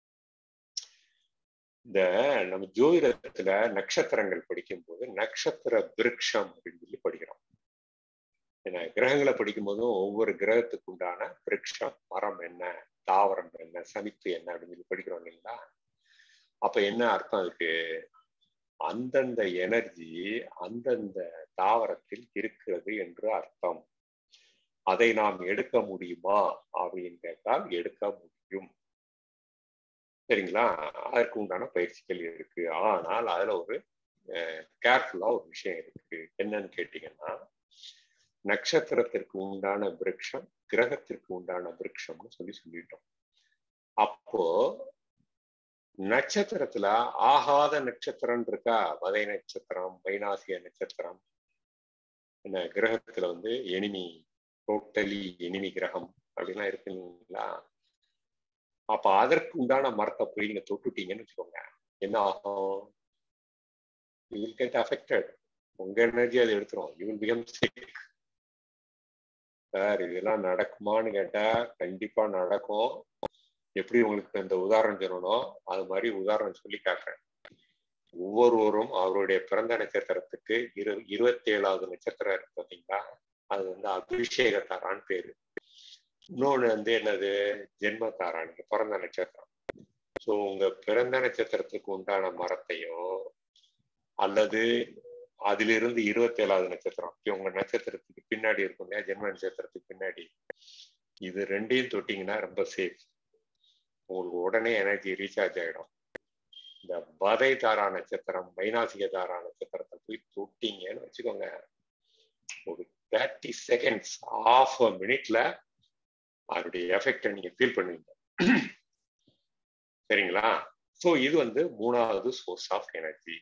இந்த நம்ம ஜோதிடத்துல நட்சத்திரங்கள் படிக்கும்போது நட்சத்திர விருட்சம் அப்படின்னு சொல்லி படிக்கிறோம் ஏன்னா கிரகங்களை படிக்கும் போதும் ஒவ்வொரு கிரகத்துக்கு உண்டான விருட்சம் மரம் என்ன தாவரம் என்ன சமித்து என்ன அப்படின்னு சொல்லி படிக்கிறோம் இல்லைங்களா அப்ப என்ன அர்த்தம் அதுக்கு அந்தந்த எனர்ஜி அந்தந்த தாவரத்தில் இருக்கிறது என்று அர்த்தம் அதை நாம் எடுக்க முடியுமா அப்படின்னு கேட்டால் எடுக்க முடியும் சரிங்களா அதற்கு உண்டான பயிற்சிகள் இருக்கு ஆனால் அதுல ஒரு கேர்ஃபுல்லா ஒரு விஷயம் இருக்கு என்னன்னு கேட்டீங்கன்னா நட்சத்திரத்திற்கு உண்டான விருட்சம் கிரகத்திற்கு உண்டான விருட்சம்னு சொல்லி சொல்லிட்டோம் அப்போ நட்சத்திரத்துல ஆகாத நட்சத்திரம் இருக்கா வதை நட்சத்திரம் வைனாசிய நட்சத்திரம் என்ன கிரகத்துல வந்து எனிமி டோட்டலி எனிமி கிரகம் அப்படிலாம் இருக்குங்களா அப்ப அதற்கு உண்டான மரத்தை போய் நீங்க தொட்டுட்டீங்கன்னு வச்சுக்கோங்க என்ன ஆகும் யூ வில் கெட் அஃபெக்டட் உங்க எனர்ஜி அதை எடுத்துரும் you will become sick sir இதெல்லாம் நடக்குமான்னு கேட்டா கண்டிப்பா நடக்கும் எப்படி உங்களுக்கு இந்த உதாரணம் சொல்லணும் அது மாதிரி உதாரணம் சொல்லி காட்டுறேன் ஒவ்வொருவரும் அவருடைய பிறந்த நட்சத்திரத்துக்கு இரு இருபத்தி ஏழாவது நட்சத்திரம் இருக்கு பார்த்தீங்களா அது வந்து அபிஷேக தாரான்னு பேரு இன்னொன்னு வந்து என்னது ஜென்ம தாரா நீங்க பிறந்த நட்சத்திரம் ஸோ உங்க பிறந்த நட்சத்திரத்துக்கு உண்டான மரத்தையோ அல்லது அதிலிருந்து இருபத்தி ஏழாவது நட்சத்திரம் உங்க நட்சத்திரத்துக்கு பின்னாடி இருக்கும் இல்லையா ஜென்ம நட்சத்திரத்துக்கு பின்னாடி இது ரெண்டையும் தொட்டிங்கன்னா ரொம்ப சேஃப் உங்களுக்கு உடனே எனர்ஜி ரீசார்ஜ் ஆகிடும் இந்த பதை தாரா நட்சத்திரம் வைநாசிக தாரா நட்சத்திரத்தை போய் தொட்டிங்கன்னு வச்சுக்கோங்க ஒரு தேர்ட்டி செகண்ட்ஸ் ஆஃப் அ மினிட்ல அதனுடைய எஃபெக்டை நீங்க ஃபீல் பண்ணுவீங்க சரிங்களா ஸோ இது வந்து மூணாவது சோர்ஸ் ஆஃப் எனர்ஜி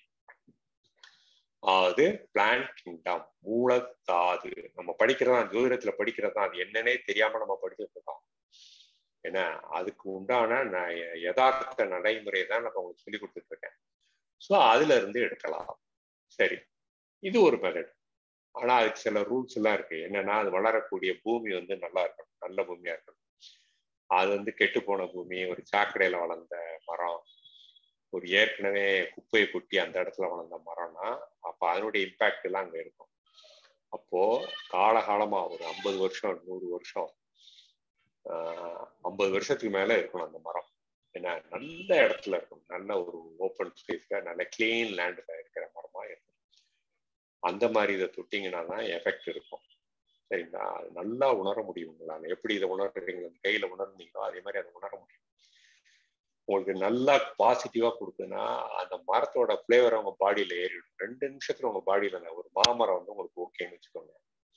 அது பிளான் கிங்டம் மூலத்தாது நம்ம படிக்கிறதா ஜோதிடத்துல படிக்கிறதா அது என்னன்னே தெரியாம நம்ம படிச்சுட்டு இருக்கோம் ஏன்னா அதுக்கு உண்டான யதார்த்த நடைமுறை தான் நம்ம உங்களுக்கு சொல்லி கொடுத்துட்டு இருக்கேன் ஸோ அதுல இருந்து எடுக்கலாம் சரி இது ஒரு மெத்தட் ஆனா அதுக்கு சில ரூல்ஸ் எல்லாம் இருக்கு என்னன்னா அது வளரக்கூடிய பூமி வந்து நல்லா இருக்கணும் நல்ல பூமியா இருக்கணும் அது வந்து கெட்டு போன பூமி ஒரு சாக்கடையில வளர்ந்த மரம் ஒரு ஏற்கனவே குப்பையை கொட்டி அந்த இடத்துல வளர்ந்த மரம்னா அப்ப அதனுடைய இம்பாக்ட் எல்லாம் அங்க இருக்கும் அப்போ காலகாலமா ஒரு ஐம்பது வருஷம் நூறு வருஷம் ஐம்பது வருஷத்துக்கு மேல இருக்கணும் அந்த மரம் ஏன்னா நல்ல இடத்துல இருக்கணும் நல்ல ஒரு ஓப்பன் ஸ்பேஸ்ல நல்ல கிளீன் லேண்ட்ல இருக்கிற மரமா இருக்கணும் அந்த மாதிரி இதை தொட்டிங்கன்னா தான் எஃபெக்ட் இருக்கும் சரிங்களா அது நல்லா உணர முடியும் உங்களால எப்படி இதை உணர்றீங்க கையில உணர்ந்தீங்களோ அதே மாதிரி அதை உணர முடியும் உங்களுக்கு நல்லா பாசிட்டிவா கொடுக்குன்னா அந்த மரத்தோட ஃபிளேவர் உங்க பாடியில ஏறிடும் ரெண்டு நிமிஷத்துல உங்க பாடியில ஒரு மாமரம் வந்து உங்களுக்கு ஓகேன்னு வச்சுக்கோங்க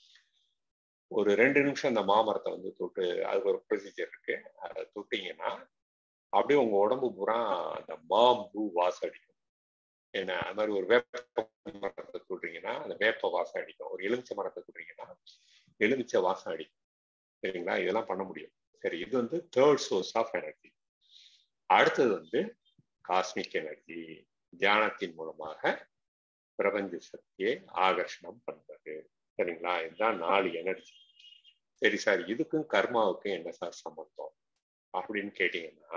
ஒரு ரெண்டு நிமிஷம் அந்த மாமரத்தை வந்து தொட்டு அதுக்கு ஒரு ப்ரொசீஜர் இருக்கு அதை தொட்டிங்கன்னா அப்படியே உங்க உடம்பு பூரா அந்த மாம்பூ வாசம் அடிக்கும் ஏன்னா அது மாதிரி ஒரு வேப்ப மரத்தை தொடுறீங்கன்னா அந்த வேப்ப வாசம் அடிக்கும் ஒரு எலுமிச்சை மரத்தை தொடுறீங்கன்னா எலுமிச்சை வாசம் அடிக்கும் சரிங்களா இதெல்லாம் பண்ண முடியும் சரி இது வந்து தேர்ட் சோர்ஸ் ஆஃப் எனர்ஜி அடுத்தது வந்து காஸ்மிக் எனர்ஜி தியானத்தின் மூலமாக பிரபஞ்ச சக்தியை ஆகர்ஷணம் பண்றது சரிங்களா இதுதான் நாலு எனர்ஜி சரி சார் இதுக்கும் கர்மாவுக்கும் என்ன சார் சம்பந்தம் அப்படின்னு கேட்டீங்கன்னா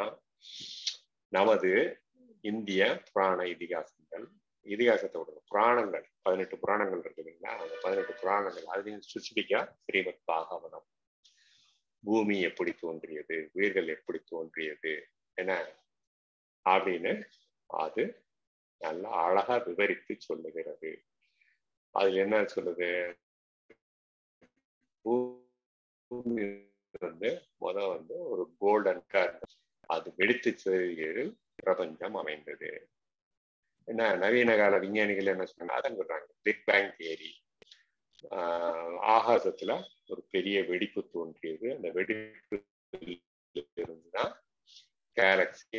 நமது இந்திய புராண இதிகாசங்கள் இதிகாசத்தை விடுங்க புராணங்கள் பதினெட்டு புராணங்கள் இருக்கு இல்லைங்களா அந்த பதினெட்டு புராணங்கள் அதுலேயும் ஸ்பெசிபிக்கா ஸ்ரீமத் பாகவதம் பூமி எப்படி தோன்றியது உயிர்கள் எப்படி தோன்றியது என்ன அப்படின்னு அது நல்லா அழகா விவரித்து சொல்லுகிறது அதுல என்ன சொல்லுது பூமி வந்து முத வந்து ஒரு கோல்டன் கார் அது வெடித்து சிறியில் பிரபஞ்சம் அமைந்தது என்ன நவீன கால விஞ்ஞானிகள் என்ன சொன்னாங்க அதான் சொல்றாங்க பிக் பேங் தியரி ஆகாசத்துல ஒரு பெரிய வெடிப்பு தோன்றியது அந்த வெடிப்பு இருந்துதான் கேலக்சி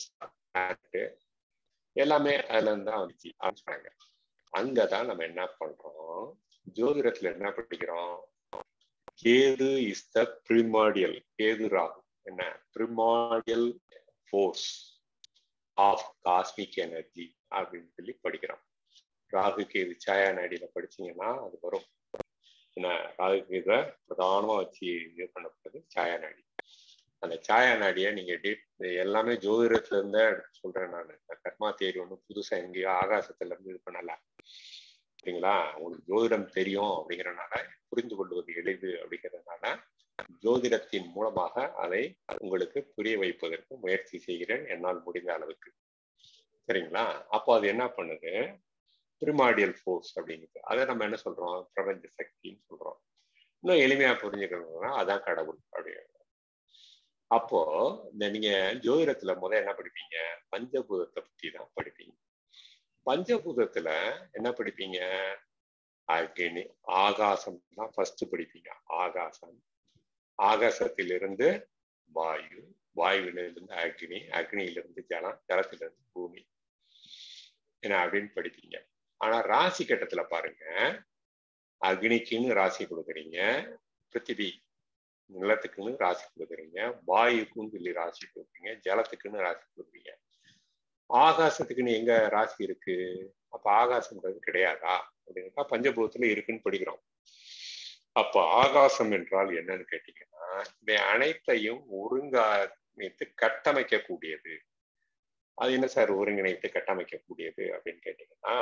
எல்லாமே அதுல இருந்து தான் வந்துச்சு ஆரம்பிச்சாங்க அங்கதான் நம்ம என்ன பண்றோம் ஜோதிடத்துல என்ன படிக்கிறோம் Ketu is the primordial Ketu Rahu என்ன primordial force of cosmic energy அப்படின்னு சொல்லி படிக்கிறோம் ராகு கேது சாயா நாடியில படிச்சீங்கன்னா அது வரும் என்ன ராகு கேதுவை பிரதானமா வச்சு இது பண்ணப்பட்டது சாயா நாடி அந்த சாயா நாடியை நீங்க டேட் எல்லாமே ஜோதிடத்துல இருந்தே சொல்றேன் நான் கர்மா தேரி ஒன்றும் புதுசா எங்கேயோ ஆகாசத்துல இருந்து இது பண்ணல சரிங்களா உங்களுக்கு ஜோதிடம் தெரியும் அப்படிங்கிறனால புரிந்து கொள்வது எளிது அப்படிங்கிறதுனால ஜோதிடத்தின் மூலமாக அதை உங்களுக்கு புரிய வைப்பதற்கு முயற்சி செய்கிறேன் என்னால் முடிந்த அளவுக்கு சரிங்களா அப்போ அது என்ன பண்ணுது பிரிமாடியல் ஃபோர்ஸ் அப்படிங்கிறது அதை நம்ம என்ன சொல்றோம் பிரபஞ்ச சக்தின்னு சொல்றோம் இன்னும் எளிமையா புரிஞ்சுக்கணும்னா அதான் கடவுள் அப்படிங்கிறது அப்போ இந்த நீங்க ஜோதிடத்துல முத என்ன படிப்பீங்க பஞ்சபூதத்தை பத்தி தான் படிப்பீங்க பஞ்சபூதத்துல என்ன படிப்பீங்க அக்னி ஆகாசம் தான் ஃபர்ஸ்ட் படிப்பீங்க ஆகாசம் ஆகாசத்திலிருந்து வாயு வாயுவிலிருந்து அக்னி அக்னியிலிருந்து ஜலம் ஜலத்திலிருந்து பூமி என்ன அப்படின்னு படிப்பீங்க ஆனா ராசி கட்டத்துல பாருங்க அக்னிக்குன்னு ராசி கொடுக்குறீங்க பிருத்திவி நிலத்துக்குன்னு ராசி கொடுக்குறீங்க வாயுக்குன்னு சொல்லி ராசி கொடுக்குறீங்க ஜலத்துக்குன்னு ராசி கொடுக்குறீங்க ஆகாசத்துக்குன்னு எங்க ராசி இருக்கு அப்ப ஆகாசம்ன்றது கிடையாதா அப்படின்னா பஞ்சபூதத்துல இருக்குன்னு படிக்கிறோம் அப்ப ஆகாசம் என்றால் என்னன்னு கேட்டீங்கன்னா இவை அனைத்தையும் ஒருங்கிணைத்து கட்டமைக்க கூடியது அது என்ன சார் ஒருங்கிணைத்து கட்டமைக்க கூடியது அப்படின்னு கேட்டீங்கன்னா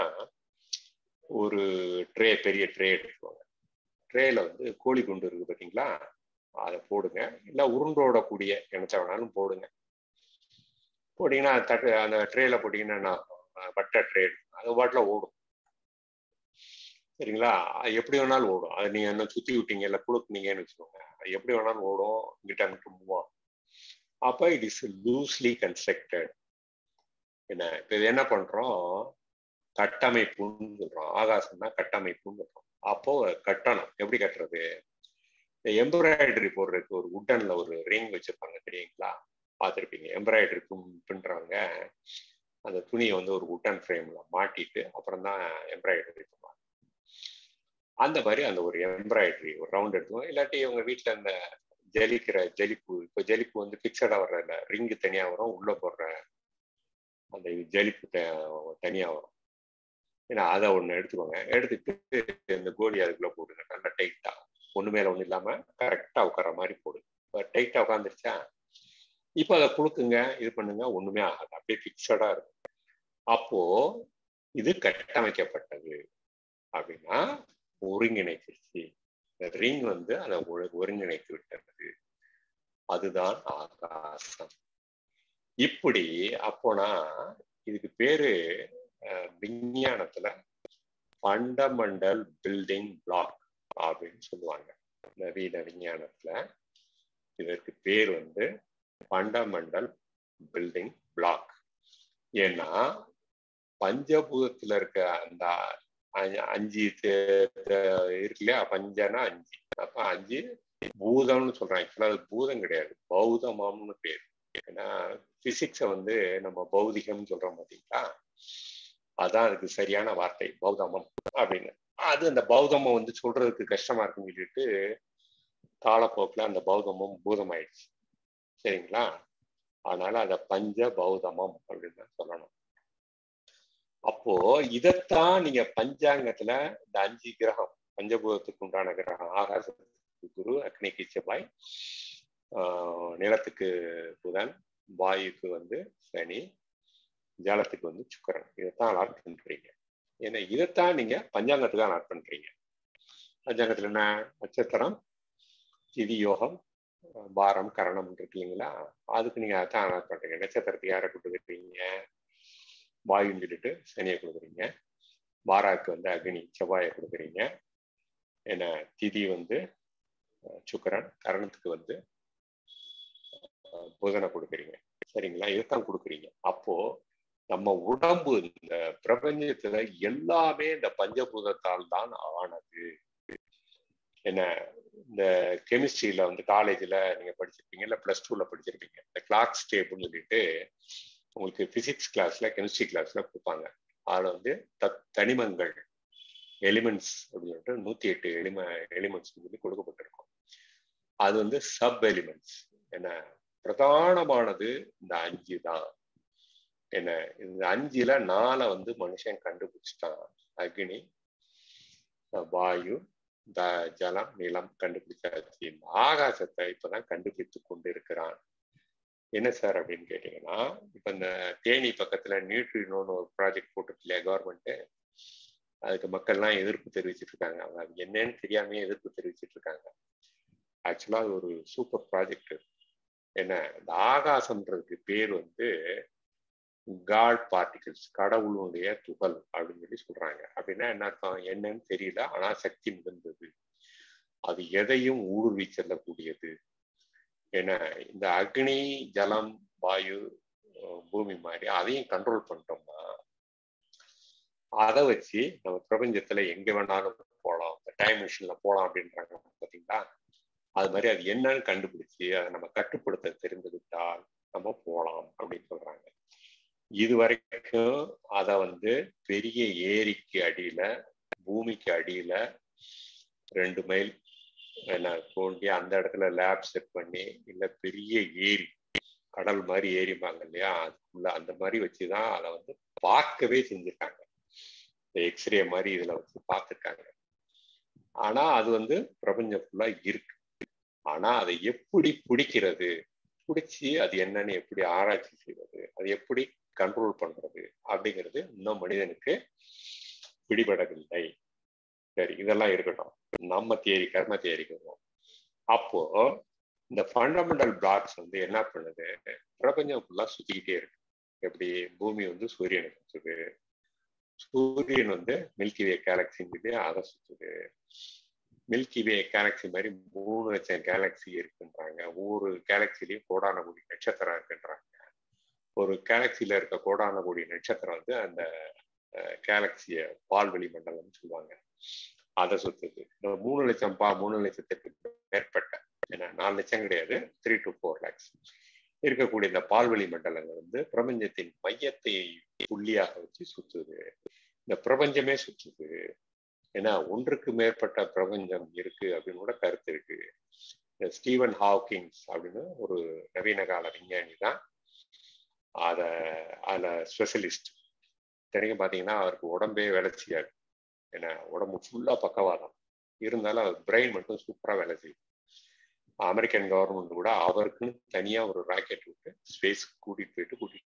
ஒரு ட்ரே பெரிய ட்ரே எடுத்துக்கோங்க ட்ரேல வந்து கோழி குண்டு இருக்கு பார்த்தீங்களா அதை போடுங்க இல்லை உருண்டோட கூடிய நினைச்ச வேணாலும் போடுங்க போட்டிங்கன்னா தட்டு அந்த ட்ரேல போட்டிங்கன்னா வட்ட ட்ரே அது பாட்டில் ஓடும் சரிங்களா எப்படி வேணாலும் ஓடும் அது நீங்க என்ன சுத்தி விட்டீங்க இல்லை குழுக்குனீங்கன்னு வச்சுக்கோங்க அது எப்படி வேணாலும் ஓடும் இங்கிட்ட அங்கிட்ட மூவ் ஆகும் அப்போ இட் இஸ் லூஸ்லி கன்ஸ்ட்ரக்டட் என்ன இப்போ இது என்ன பண்றோம் கட்டமைப்புன்னு சொல்றோம் ஆகாசம்னா கட்டமைப்புன்னு சொல்றோம் அப்போ கட்டணும் எப்படி கட்டுறது இந்த எம்ப்ராய்டரி போடுறதுக்கு ஒரு உட்டன்ல ஒரு ரிங் வச்சிருப்பாங்க தெரியுங்களா பார்த்துருப்பீங்க எம்ப்ராய்டரி பின்றவங்க அந்த துணியை வந்து ஒரு உட்டன் ஃப்ரேம்ல மாட்டிட்டு அப்புறம் தான் எம்ப்ராய்டரி பண்ணுவாங்க அந்த மாதிரி அந்த ஒரு எம்ப்ராய்டரி ஒரு ரவுண்ட் எடுத்துவோம் இல்லாட்டி உங்க வீட்டில் அந்த ஜலிக்கிற ஜலிப்பு இப்போ ஜலிப்பு வந்து ஃபிக்ஸடா வர்ற இல்லை ரிங்கு தனியா வரும் உள்ள போடுற அந்த ஜலிப்பு தனியா வரும் ஏன்னா அதை ஒன்று எடுத்துக்கோங்க எடுத்துட்டு இந்த கோலி அதுக்குள்ள போடுங்க நல்லா டைட்டா ஒன்று மேல ஒன்றும் இல்லாம கரெக்டா உட்கார மாதிரி போடுங்க இப்போ டைட்டா உட்காந்துருச்சா இப்போ அதை குழுக்குங்க இது பண்ணுங்க ஒண்ணுமே ஆகாது அப்படியே ஃபிக்ஸடா இருக்கும் அப்போ இது கட்டமைக்கப்பட்டது அப்படின்னா ஒருங்கிணைச்சிருச்சு இந்த ரிங் வந்து அதை ஒருங்கிணைத்து விட்டது அதுதான் ஆகாசம் இப்படி அப்போனா இதுக்கு பேரு விஞ்ஞானத்துல ஃபண்டமெண்டல் பில்டிங் பிளாக் அப்படின்னு சொல்லுவாங்க நவீன விஞ்ஞானத்துல இதற்கு பேர் வந்து ஃபண்டமெண்டல் பில்டிங் பிளாக் ஏன்னா பஞ்சபூதத்துல இருக்க அந்த அஞ்சு இருக்கு இல்லையா பஞ்சனா அஞ்சு அப்ப அஞ்சு பூதம்னு சொல்றாங்க ஆக்சுவலா அது பூதம் கிடையாது பௌதமம்னு பேர் ஏன்னா பிசிக்ஸை வந்து நம்ம பௌதிகம்னு சொல்றோம் பார்த்தீங்களா அதான் அதுக்கு சரியான வார்த்தை பௌதமம் அப்படின்னு அது அந்த பௌதமம் வந்து சொல்றதுக்கு கஷ்டமா இருக்குன்னு சொல்லிட்டு காலப்போக்கில் அந்த பௌதமம் பூதம் ஆயிடுச்சு சரிங்களா அதனால அதை பஞ்ச பௌதமம் அப்படின்னு தான் சொல்லணும் அப்போ இதைத்தான் நீங்க பஞ்சாங்கத்துல இந்த அஞ்சு கிரகம் பஞ்சபூதத்துக்கு உண்டான கிரகம் ஆகாசத்துக்கு குரு அக்னிக்கு செவ்வாய் நிலத்துக்கு புதன் வாயுக்கு வந்து சனி ஜலத்துக்கு வந்து சுக்கரன் இதைத்தான் அலாட் பண்றீங்க ஏன்னா இதைத்தான் நீங்க பஞ்சாங்கத்துக்கு அலாட் பண்றீங்க பஞ்சாங்கத்துல என்ன நட்சத்திரம் திதி யோகம் பாரம் கரணம் இருக்கு இல்லைங்களா அதுக்கு நீங்க அதான் அலாட் பண்றீங்க நட்சத்திரத்துக்கு யாரை கொடுத்துருக்கீங்க வாயுன்னு சொல்லிட்டு சனியை கொடுக்குறீங்க பாராக்கு வந்து அக்னி செவ்வாயை கொடுக்குறீங்க என்ன திதி வந்து சுக்கரன் கரணத்துக்கு வந்து புதனை கொடுக்குறீங்க சரிங்களா இதைத்தான் கொடுக்குறீங்க அப்போ நம்ம உடம்பு இந்த பிரபஞ்சத்துல எல்லாமே இந்த பஞ்சபூதத்தால் தான் ஆனது என்ன இந்த கெமிஸ்ட்ரியில வந்து காலேஜ்ல நீங்க படிச்சிருப்பீங்க இல்ல பிளஸ் டூல படிச்சிருப்பீங்க இந்த கிளாக்ஸ் டேபிள்னு சொல்லிட்டு உங்களுக்கு பிசிக்ஸ் கிளாஸ்ல கெமிஸ்ட்ரி கிளாஸ்ல கொடுப்பாங்க அதுல வந்து தனிமங்கள் எலிமெண்ட்ஸ் அப்படின்னு சொல்லிட்டு நூத்தி எட்டு எலிம எலிமெண்ட்ஸ் சொல்லி கொடுக்கப்பட்டிருக்கும் அது வந்து சப் எலிமெண்ட்ஸ் என்ன பிரதானமானது இந்த அஞ்சு தான் என்ன இந்த அஞ்சுல நாளை வந்து மனுஷன் கண்டுபிடிச்சிட்டான் அக்னி வாயு த ஜலம் நிலம் கண்டுபிடிச்சாச்சு இந்த ஆகாசத்தை இப்பதான் கண்டுபிடித்து கொண்டு இருக்கிறான் என்ன சார் அப்படின்னு கேட்டீங்கன்னா இப்ப இந்த தேனி பக்கத்துல நியூட்ரினோன்னு ஒரு ப்ராஜெக்ட் போட்டுருக்கு இல்லையா கவர்மெண்ட் அதுக்கு மக்கள்லாம் எதிர்ப்பு தெரிவிச்சிட்டு இருக்காங்க அவங்க அது என்னன்னு தெரியாமே எதிர்ப்பு தெரிவிச்சிட்டு இருக்காங்க ஆக்சுவலா அது ஒரு சூப்பர் ப்ராஜெக்ட் என்ன இந்த ஆகாசம்ன்றதுக்கு பேர் வந்து காட் பார்ட்டிகிள்ஸ் கடவுளுடைய துகள் அப்படின்னு சொல்லி சொல்றாங்க அப்படின்னா என்ன அர்த்தம் என்னன்னு தெரியல ஆனா சக்தி மிகுந்தது அது எதையும் ஊடுருவி செல்லக்கூடியது ஏன்னா இந்த அக்னி ஜலம் வாயு பூமி மாதிரி அதையும் கண்ட்ரோல் பண்ணிட்டோம்னா அதை வச்சு நம்ம பிரபஞ்சத்துல எங்க வேணாலும் போகலாம் டைம் மிஷின்ல போகலாம் அப்படின்றாங்க பாத்தீங்களா அது மாதிரி அது என்னன்னு கண்டுபிடிச்சு அதை நம்ம கட்டுப்படுத்த தெரிந்து விட்டால் நம்ம போகலாம் அப்படின்னு சொல்றாங்க இது வரைக்கும் அதை வந்து பெரிய ஏரிக்கு அடியில பூமிக்கு அடியில ரெண்டு மைல் என்ன தோண்டி அந்த இடத்துல லேப் செட் பண்ணி இல்ல பெரிய ஏரி கடல் மாதிரி ஏரிப்பாங்க இல்லையா அதுக்குள்ள அந்த மாதிரி வச்சுதான் அதை வந்து பார்க்கவே செஞ்சிருக்காங்க இந்த எக்ஸ்ரே மாதிரி இதுல வச்சு பார்த்துருக்காங்க ஆனா அது வந்து பிரபஞ்சம் ஃபுல்லா இருக்கு ஆனா அதை எப்படி பிடிக்கிறது பிடிச்சி அது என்னன்னு எப்படி ஆராய்ச்சி செய்வது அது எப்படி கண்ட்ரோல் பண்றது அப்படிங்கிறது இன்னும் மனிதனுக்கு பிடிபடவில்லை சரி இதெல்லாம் இருக்கட்டும் நம்ம தேரி கர்ம தேரிக்கு வருவோம் அப்போ இந்த ஃபண்டமெண்டல் பிளாக்ஸ் வந்து என்ன பண்ணுது பிரபஞ்சம் ஃபுல்லா சுத்திக்கிட்டே இருக்கு எப்படி பூமி வந்து சூரியனை சுத்துது சூரியன் வந்து மில்கி வே கேலக்சின்னு அதை சுத்துது மில்கி வே கேலக்சி மாதிரி மூணு லட்சம் கேலக்சி இருக்குன்றாங்க ஒவ்வொரு கேலக்சிலையும் கோடான கோடி நட்சத்திரம் இருக்குன்றாங்க ஒரு கேலக்சியில இருக்க கோடான கோடி நட்சத்திரம் வந்து அந்த கேலக்சிய பால்வெளி மண்டலம்னு சொல்லுவாங்க அதை சுத்துது இந்த மூணு லட்சம் பா மூணு லட்சத்திற்கு மேற்பட்ட ஏன்னா நாலு லட்சம் கிடையாது த்ரீ டு ஃபோர் லேக்ஸ் இருக்கக்கூடிய இந்த பால்வெளி மண்டலங்கள் வந்து பிரபஞ்சத்தின் மையத்தை புள்ளியாக வச்சு சுத்துது இந்த பிரபஞ்சமே சுற்றுது ஏன்னா ஒன்றுக்கு மேற்பட்ட பிரபஞ்சம் இருக்கு அப்படின்னு கூட கருத்து இருக்கு இந்த ஸ்டீவன் ஹாக்கிங்ஸ் அப்படின்னு ஒரு நவீன கால விஞ்ஞானி தான் அத அதுல ஸ்பெஷலிஸ்ட் தெரியும் பாத்தீங்கன்னா அவருக்கு உடம்பே வேலை செய்யாது ஏன்னா உடம்பு ஃபுல்லா பக்கவாதம் இருந்தாலும் அவர் பிரெயின் மட்டும் சூப்பரா வேலை செய்யும் அமெரிக்கன் கவர்மெண்ட் கூட அவருக்குன்னு தனியா ஒரு ராக்கெட் விட்டு ஸ்பேஸ் கூட்டிட்டு போயிட்டு கூட்டிட்டு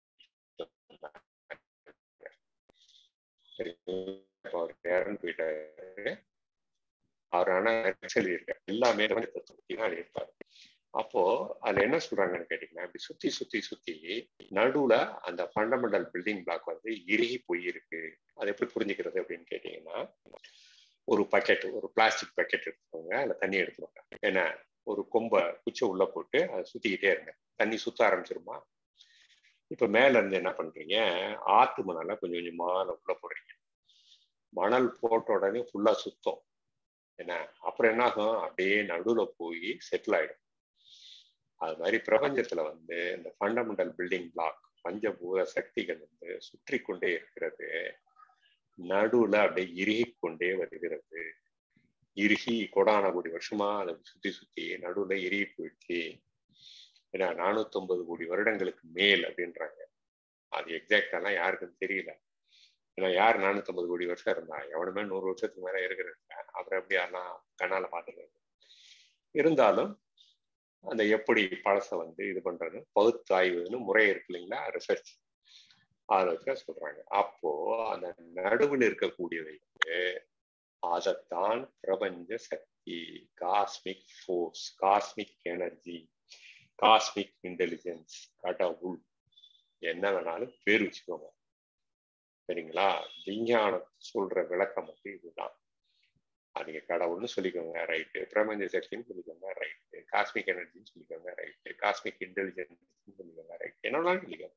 அவர் இறந்து போயிட்டாரு அவர் ஆனா இருக்க எல்லாமே பத்தி தான் இருப்பார் அப்போ அதுல என்ன சொல்றாங்கன்னு கேட்டீங்கன்னா இப்படி சுத்தி சுத்தி சுத்தி நடுவுல அந்த ஃபண்டமெண்டல் பில்டிங் பிளாக் வந்து இறுகி போயிருக்கு அது எப்படி புரிஞ்சுக்கிறது அப்படின்னு கேட்டீங்கன்னா ஒரு பக்கெட் ஒரு பிளாஸ்டிக் பக்கெட் எடுத்துக்கோங்க அதுல தண்ணி எடுத்துக்கோங்க ஏன்னா ஒரு கொம்பை குச்சை உள்ள போட்டு அதை சுத்திக்கிட்டே இருங்க தண்ணி சுத்த ஆரம்பிச்சிருமா இப்ப மேல இருந்து என்ன பண்றீங்க ஆத்து மணலை கொஞ்சம் கொஞ்சமா உள்ள போடுறீங்க மணல் போட்ட உடனே ஃபுல்லா சுத்தம் என்ன அப்புறம் என்ன ஆகும் அப்படியே நடுவுல போய் செட்டில் ஆயிடும் அது மாதிரி பிரபஞ்சத்துல வந்து இந்த ஃபண்டமெண்டல் பில்டிங் பிளாக் பஞ்சபூத சக்திகள் வந்து சுற்றி கொண்டே இருக்கிறது நடுவுல அப்படியே இறுகி கொண்டே வருகிறது இறுகி கொடான கோடி வருஷமா அதை சுத்தி சுத்தி நடுவுல இறுகி போயிடுச்சு ஏன்னா நானூத்தி ஒன்பது கோடி வருடங்களுக்கு மேல் அப்படின்றாங்க அது எக்ஸாக்டாலாம் யாருக்கும் தெரியல ஏன்னா யார் நானூத்தி ஐம்பது கோடி வருஷம் இருந்தா எவனுமே நூறு வருஷத்துக்கு மேல இருக்கிறாங்க அப்புறம் எப்படி யாரெல்லாம் கண்ணால பாத்துக்கிறது இருந்தாலும் அந்த எப்படி பழசை வந்து இது பண்றது பகுத்து ஆய்வுன்னு முறை இருக்கு இல்லைங்களா ரிசர்ச் அதை வச்சு சொல்றாங்க அப்போ அந்த நடுவில் இருக்கக்கூடியவை வந்து அதைத்தான் பிரபஞ்ச சக்தி cosmic force cosmic energy cosmic intelligence கடவுள் என்ன வேணாலும் பேர் வச்சுக்கோங்க சரிங்களா விஞ்ஞானம் சொல்ற விளக்கம் வந்து இதுதான் நீங்க கடவுள்னு சொல்லிக்கோங்க ரைட்டு பிரபஞ்ச சக்தின்னு சொல்லிக்கோங்க ரைட்டு காஸ்மிக் எனர்ஜின்னு சொல்லிக்கோங்க ரைட்டு காஸ்மிக் இன்டெலிஜென்ஸ் சொல்லிக்கோங்க ரைட் என்னன்னா சொல்லிக்கோங்க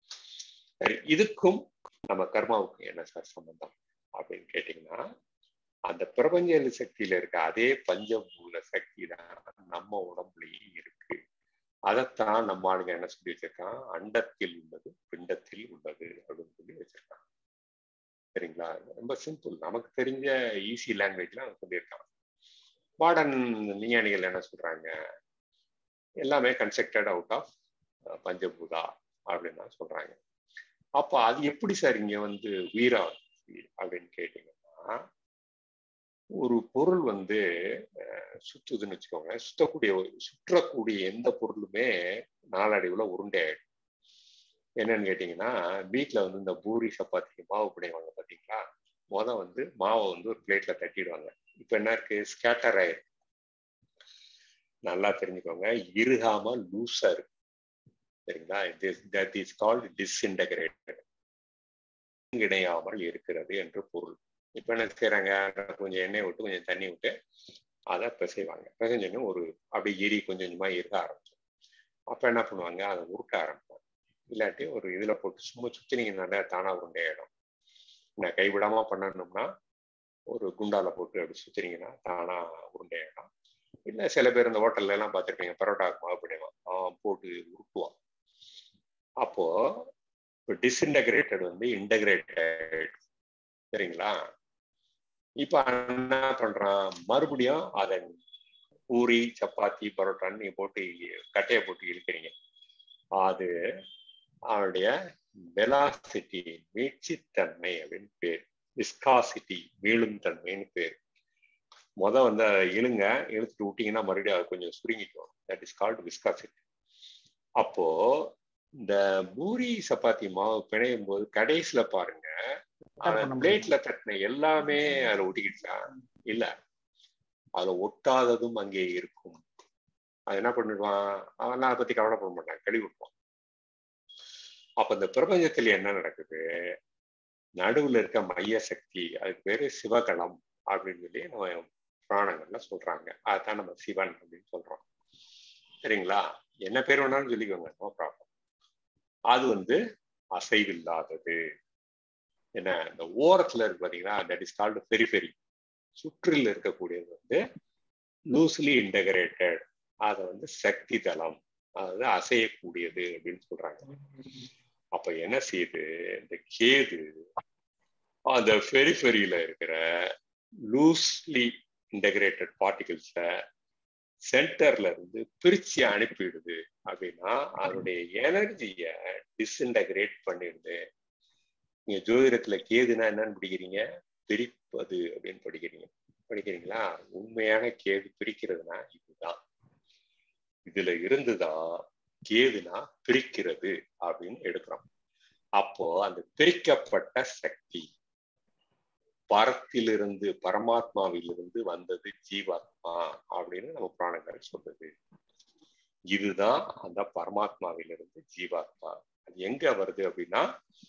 சரி இதுக்கும் நம்ம கர்மாவுக்கும் என்ன சார் சம்பந்தம் அப்படின்னு கேட்டீங்கன்னா அந்த பிரபஞ்ச சக்தியில இருக்க அதே பஞ்சபூத சக்தி தான் நம்ம உடம்புலயும் இருக்கு அதைத்தான் நம்ம ஆளுங்க என்ன சொல்லி வச்சிருக்கான் அண்டத்தில் உள்ளது பிண்டத்தில் உள்ளது அப்படின்னு சொல்லி வச்சிருக்கான் சரிங்களா ரொம்ப சிம்பிள் நமக்கு தெரிஞ்ச ஈஸி லாங்குவேஜ்ல அவன் சொல்லியிருக்கான் மாடர்ன் விஞ்ஞானிகள் என்ன சொல்றாங்க எல்லாமே கன்ஸ்ட்ரக்டட் அவுட் ஆஃப் பஞ்சபூதா அப்படின்னு தான் சொல்றாங்க அப்போ அது எப்படி சார் இங்க வந்து உயிரா அப்படின்னு கேட்டீங்கன்னா ஒரு பொருள் வந்து சுற்றுதுன்னு வச்சுக்கோங்க சுத்தக்கூடிய சுற்றக்கூடிய எந்த பொருளுமே நாளடைவுல உருண்டை ஆயிடும் என்னன்னு கேட்டீங்கன்னா வீட்டுல வந்து இந்த பூரி சப்பாத்திக்கு மாவு பிடிவாங்க பாத்தீங்களா முத வந்து மாவை வந்து ஒரு பிளேட்ல தட்டிடுவாங்க இப்ப என்ன இருக்கு ஸ்கேட்டர் ஆயிருக்கு நல்லா தெரிஞ்சுக்கோங்க இருகாம லூஸா இருக்கு சரிங்களா தட் இஸ் கால்ட் டிஸ்இன்டகிரேட்டட் இணையாமல் இருக்கிறது என்று பொருள் இப்ப என்ன செய்யறாங்க கொஞ்சம் எண்ணெய் விட்டு கொஞ்சம் தண்ணி விட்டு அதை பிசைவாங்க பிசைஞ்சோன்னு ஒரு அப்படி எரி கொஞ்சம் கொஞ்சமா இருக்க ஆரம்பிச்சோம் அப்ப என்ன பண்ணுவாங்க அதை உருட்ட ஆரம்பிப்பாங்க இல்லாட்டி ஒரு இதுல போட்டு சும்மா சுத்தினீங்கனால தானா உருண்டையாயிடும் நான் கைவிடாம பண்ணணும்னா ஒரு குண்டால போட்டு அப்படி சுத்தினீங்கன்னா தானா உருண்டையாயிடும் இல்லை சில பேர் இந்த ஹோட்டல்ல எல்லாம் பார்த்துருப்பீங்க பரோட்டாக்கு மாவு பிடிவான் போட்டு உருட்டுவான் அப்போ இப்போ டிஸ்இன்டகிரேட்டட் வந்து இன்டகிரேட்டட் சரிங்களா இப்ப என்ன பண்றான் மறுபடியும் அதை பூரி சப்பாத்தி பரோட்டான்னு நீங்க போட்டு கட்டையை போட்டு இழுக்கிறீங்க அது அவனுடைய வெலாசிட்டி மீட்சித்தன்மை அப்படின்னு பேர் விஸ்காசிட்டி மீளும் தன்மைன்னு பேர் முத வந்து அதை இழுங்க இழுத்துட்டு விட்டீங்கன்னா மறுபடியும் அது கொஞ்சம் சுருங்கிக்கும் தட் இஸ் கால்டு விஸ்காசிட்டி அப்போ இந்த பூரி சப்பாத்தி மாவு பிணையும் போது கடைசியில பாருங்க பிளேட்ல தட்டின எல்லாமே அதுல ஒட்டிக்கிட்டா இல்ல அதுல ஒட்டாததும் அங்கே இருக்கும் அது என்ன பண்ணிடுவான் அவன் அதை பத்தி கவலைப்பட மாட்டான் கழுவி விட்டுவான் அப்ப இந்த பிரபஞ்சத்துல என்ன நடக்குது நடுவுல இருக்க மைய சக்தி அதுக்கு பேரு சிவகணம் அப்படின்னு சொல்லி நம்ம புராணங்கள்ல சொல்றாங்க அதுதான் நம்ம சிவன் அப்படின்னு சொல்றோம் சரிங்களா என்ன பேர் வேணாலும் சொல்லிக்கோங்க நோ ப்ராப்ளம் அது வந்து அசைவில்லாதது என்ன இந்த ஓரத்துல இருக்கு பாத்தீங்கன்னா தட் இஸ் கால்டு பெரிஃபெரி சுற்றில் இருக்கக்கூடியது வந்து லூஸ்லி இன்டகிரேட்டட் அதை வந்து சக்தி தளம் அதாவது அசையக்கூடியது அப்படின்னு சொல்றாங்க அப்ப என்ன செய்யுது இந்த கேது அந்த பெரிஃபெரியில இருக்கிற லூஸ்லி இன்டகிரேட்டட் பார்ட்டிகிள்ஸ சென்டர்ல இருந்து பிரிச்சு அனுப்பிடுது அப்படின்னா அதனுடைய எனர்ஜிய டிஸ்இன்டகிரேட் பண்ணிடுது நீங்க ஜோதிடத்துல கேதுனா என்னன்னு படிக்கிறீங்க பிரிப்பது அப்படின்னு படிக்கிறீங்க படிக்கிறீங்களா உண்மையான கேது பிரிக்கிறதுனா இதுதான் இதுல இருந்துதான் கேதுனா பிரிக்கிறது அப்படின்னு எடுக்கிறோம் அப்போ அந்த பிரிக்கப்பட்ட சக்தி பரத்திலிருந்து பரமாத்மாவிலிருந்து வந்தது ஜீவாத்மா அப்படின்னு நம்ம புராணங்கள் சொல்றது இதுதான் அந்த பரமாத்மாவிலிருந்து ஜீவாத்மா அது எங்க வருது அப்படின்னா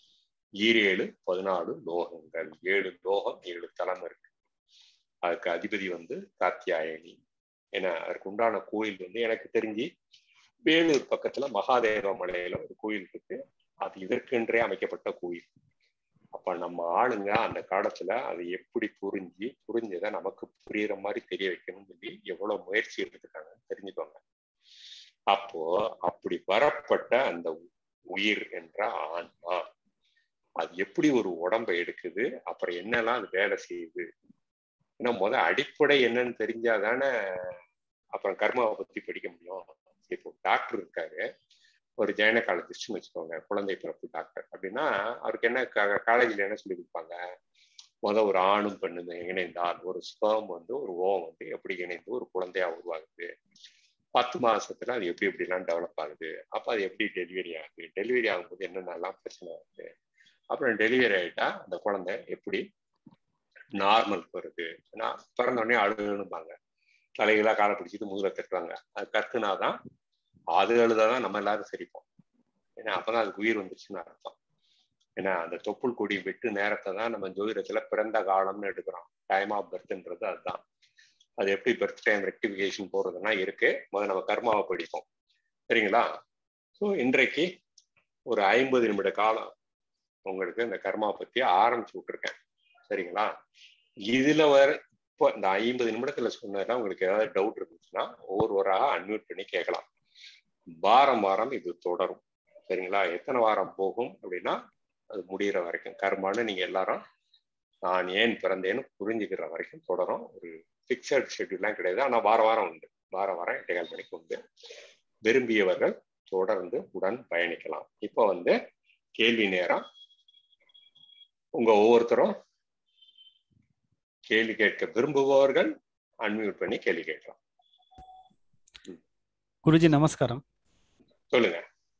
ஈரேழு பதினாலு லோகங்கள் ஏழு லோகம் ஏழு தலம் இருக்கு அதுக்கு அதிபதி வந்து காத்தியாயனி ஏன்னா அதுக்கு உண்டான கோயில் வந்து எனக்கு தெரிஞ்சு வேலூர் பக்கத்துல மகாதேவ மலையில ஒரு கோயில் இருக்கு அது இதற்கென்றே அமைக்கப்பட்ட கோயில் அப்ப நம்ம ஆளுங்க அந்த காலத்துல அதை எப்படி புரிஞ்சு புரிஞ்சதை நமக்கு புரியுற மாதிரி தெரிய வைக்கணும்னு சொல்லி எவ்வளவு முயற்சி எடுத்துக்காங்கன்னு தெரிஞ்சுக்கோங்க அப்போ அப்படி வரப்பட்ட அந்த உயிர் என்ற ஆன்மா அது எப்படி ஒரு உடம்பை எடுக்குது அப்புறம் என்னெல்லாம் அது வேலை செய்யுது ஏன்னா முத அடிப்படை என்னன்னு தெரிஞ்சாதானே அப்புறம் கர்மாவை பத்தி படிக்க முடியும் இப்போ டாக்டர் இருக்காரு ஒரு ஜெயனகாலஜிஸ்ட்னு வச்சுக்கோங்க குழந்தை பிறப்பு டாக்டர் அப்படின்னா அவருக்கு என்ன காலேஜில் என்ன சொல்லி கொடுப்பாங்க முத ஒரு ஆணும் பெண்ணும் இணைந்தால் ஒரு ஸ்பேம் வந்து ஒரு ஓம் வந்து எப்படி இணைந்து ஒரு குழந்தையா உருவாகுது பத்து மாசத்துல அது எப்படி எப்படிலாம் டெவலப் ஆகுது அப்ப அது எப்படி டெலிவரி ஆகுது டெலிவரி ஆகும்போது என்னென்னலாம் பிரச்சனை ஆகுது அப்புறம் டெலிவரி ஆயிட்டா அந்த குழந்தை எப்படி நார்மல் வருது ஏன்னா பிறந்தோடனே அழுகுனுப்பாங்க தலைகளா காலை பிடிச்சிட்டு முதுகுல தட்டுவாங்க அது கத்துனாதான் அது அழுதாதான் நம்ம எல்லாரும் சிரிப்போம் ஏன்னா அப்பதான் அதுக்கு உயிர் வந்துருச்சுன்னு அர்த்தம் ஏன்னா அந்த தொப்புள் கொடி வெட்டு நேரத்தை தான் நம்ம ஜோதிடத்துல பிறந்த காலம்னு எடுக்கிறோம் டைம் ஆஃப் பர்த்ன்றது அதுதான் அது எப்படி பர்த் டைம் ரெக்டிபிகேஷன் போறதுன்னா இருக்கு முதல்ல நம்ம கர்மாவை படிப்போம் சரிங்களா ஸோ இன்றைக்கு ஒரு ஐம்பது நிமிட காலம் உங்களுக்கு இந்த கர்மாவை பத்தி ஆரம்பிச்சு விட்டுருக்கேன் சரிங்களா இதுல வர இப்போ இந்த ஐம்பது நிமிடத்துல சொன்னதுல உங்களுக்கு ஏதாவது டவுட் இருந்துச்சுன்னா ஒவ்வொருவராக அன்மியூட் பண்ணி கேட்கலாம் வாரம் வாரம் இது தொடரும் சரிங்களா எத்தனை வாரம் போகும் அப்படின்னா அது முடிகிற வரைக்கும் கர்மான்னு நீங்க எல்லாரும் நான் ஏன் பிறந்தேன்னு புரிஞ்சுக்கிற வரைக்கும் தொடரும் ஒரு ஃபிக்ஸட் ஷெட்யூல்லாம் கிடையாது ஆனா வார வாரம் உண்டு வார வாரம் எட்டைகால் மணிக்கு உண்டு விரும்பியவர்கள் தொடர்ந்து உடன் பயணிக்கலாம் இப்போ வந்து கேள்வி நேரம் உங்க ஒவ்வொருத்தரும் கேள்வி கேட்க விரும்புபவர்கள் அன்மியூட் பண்ணி கேள்வி கேட்கலாம் குருஜி நமஸ்காரம் சொல்லுங்க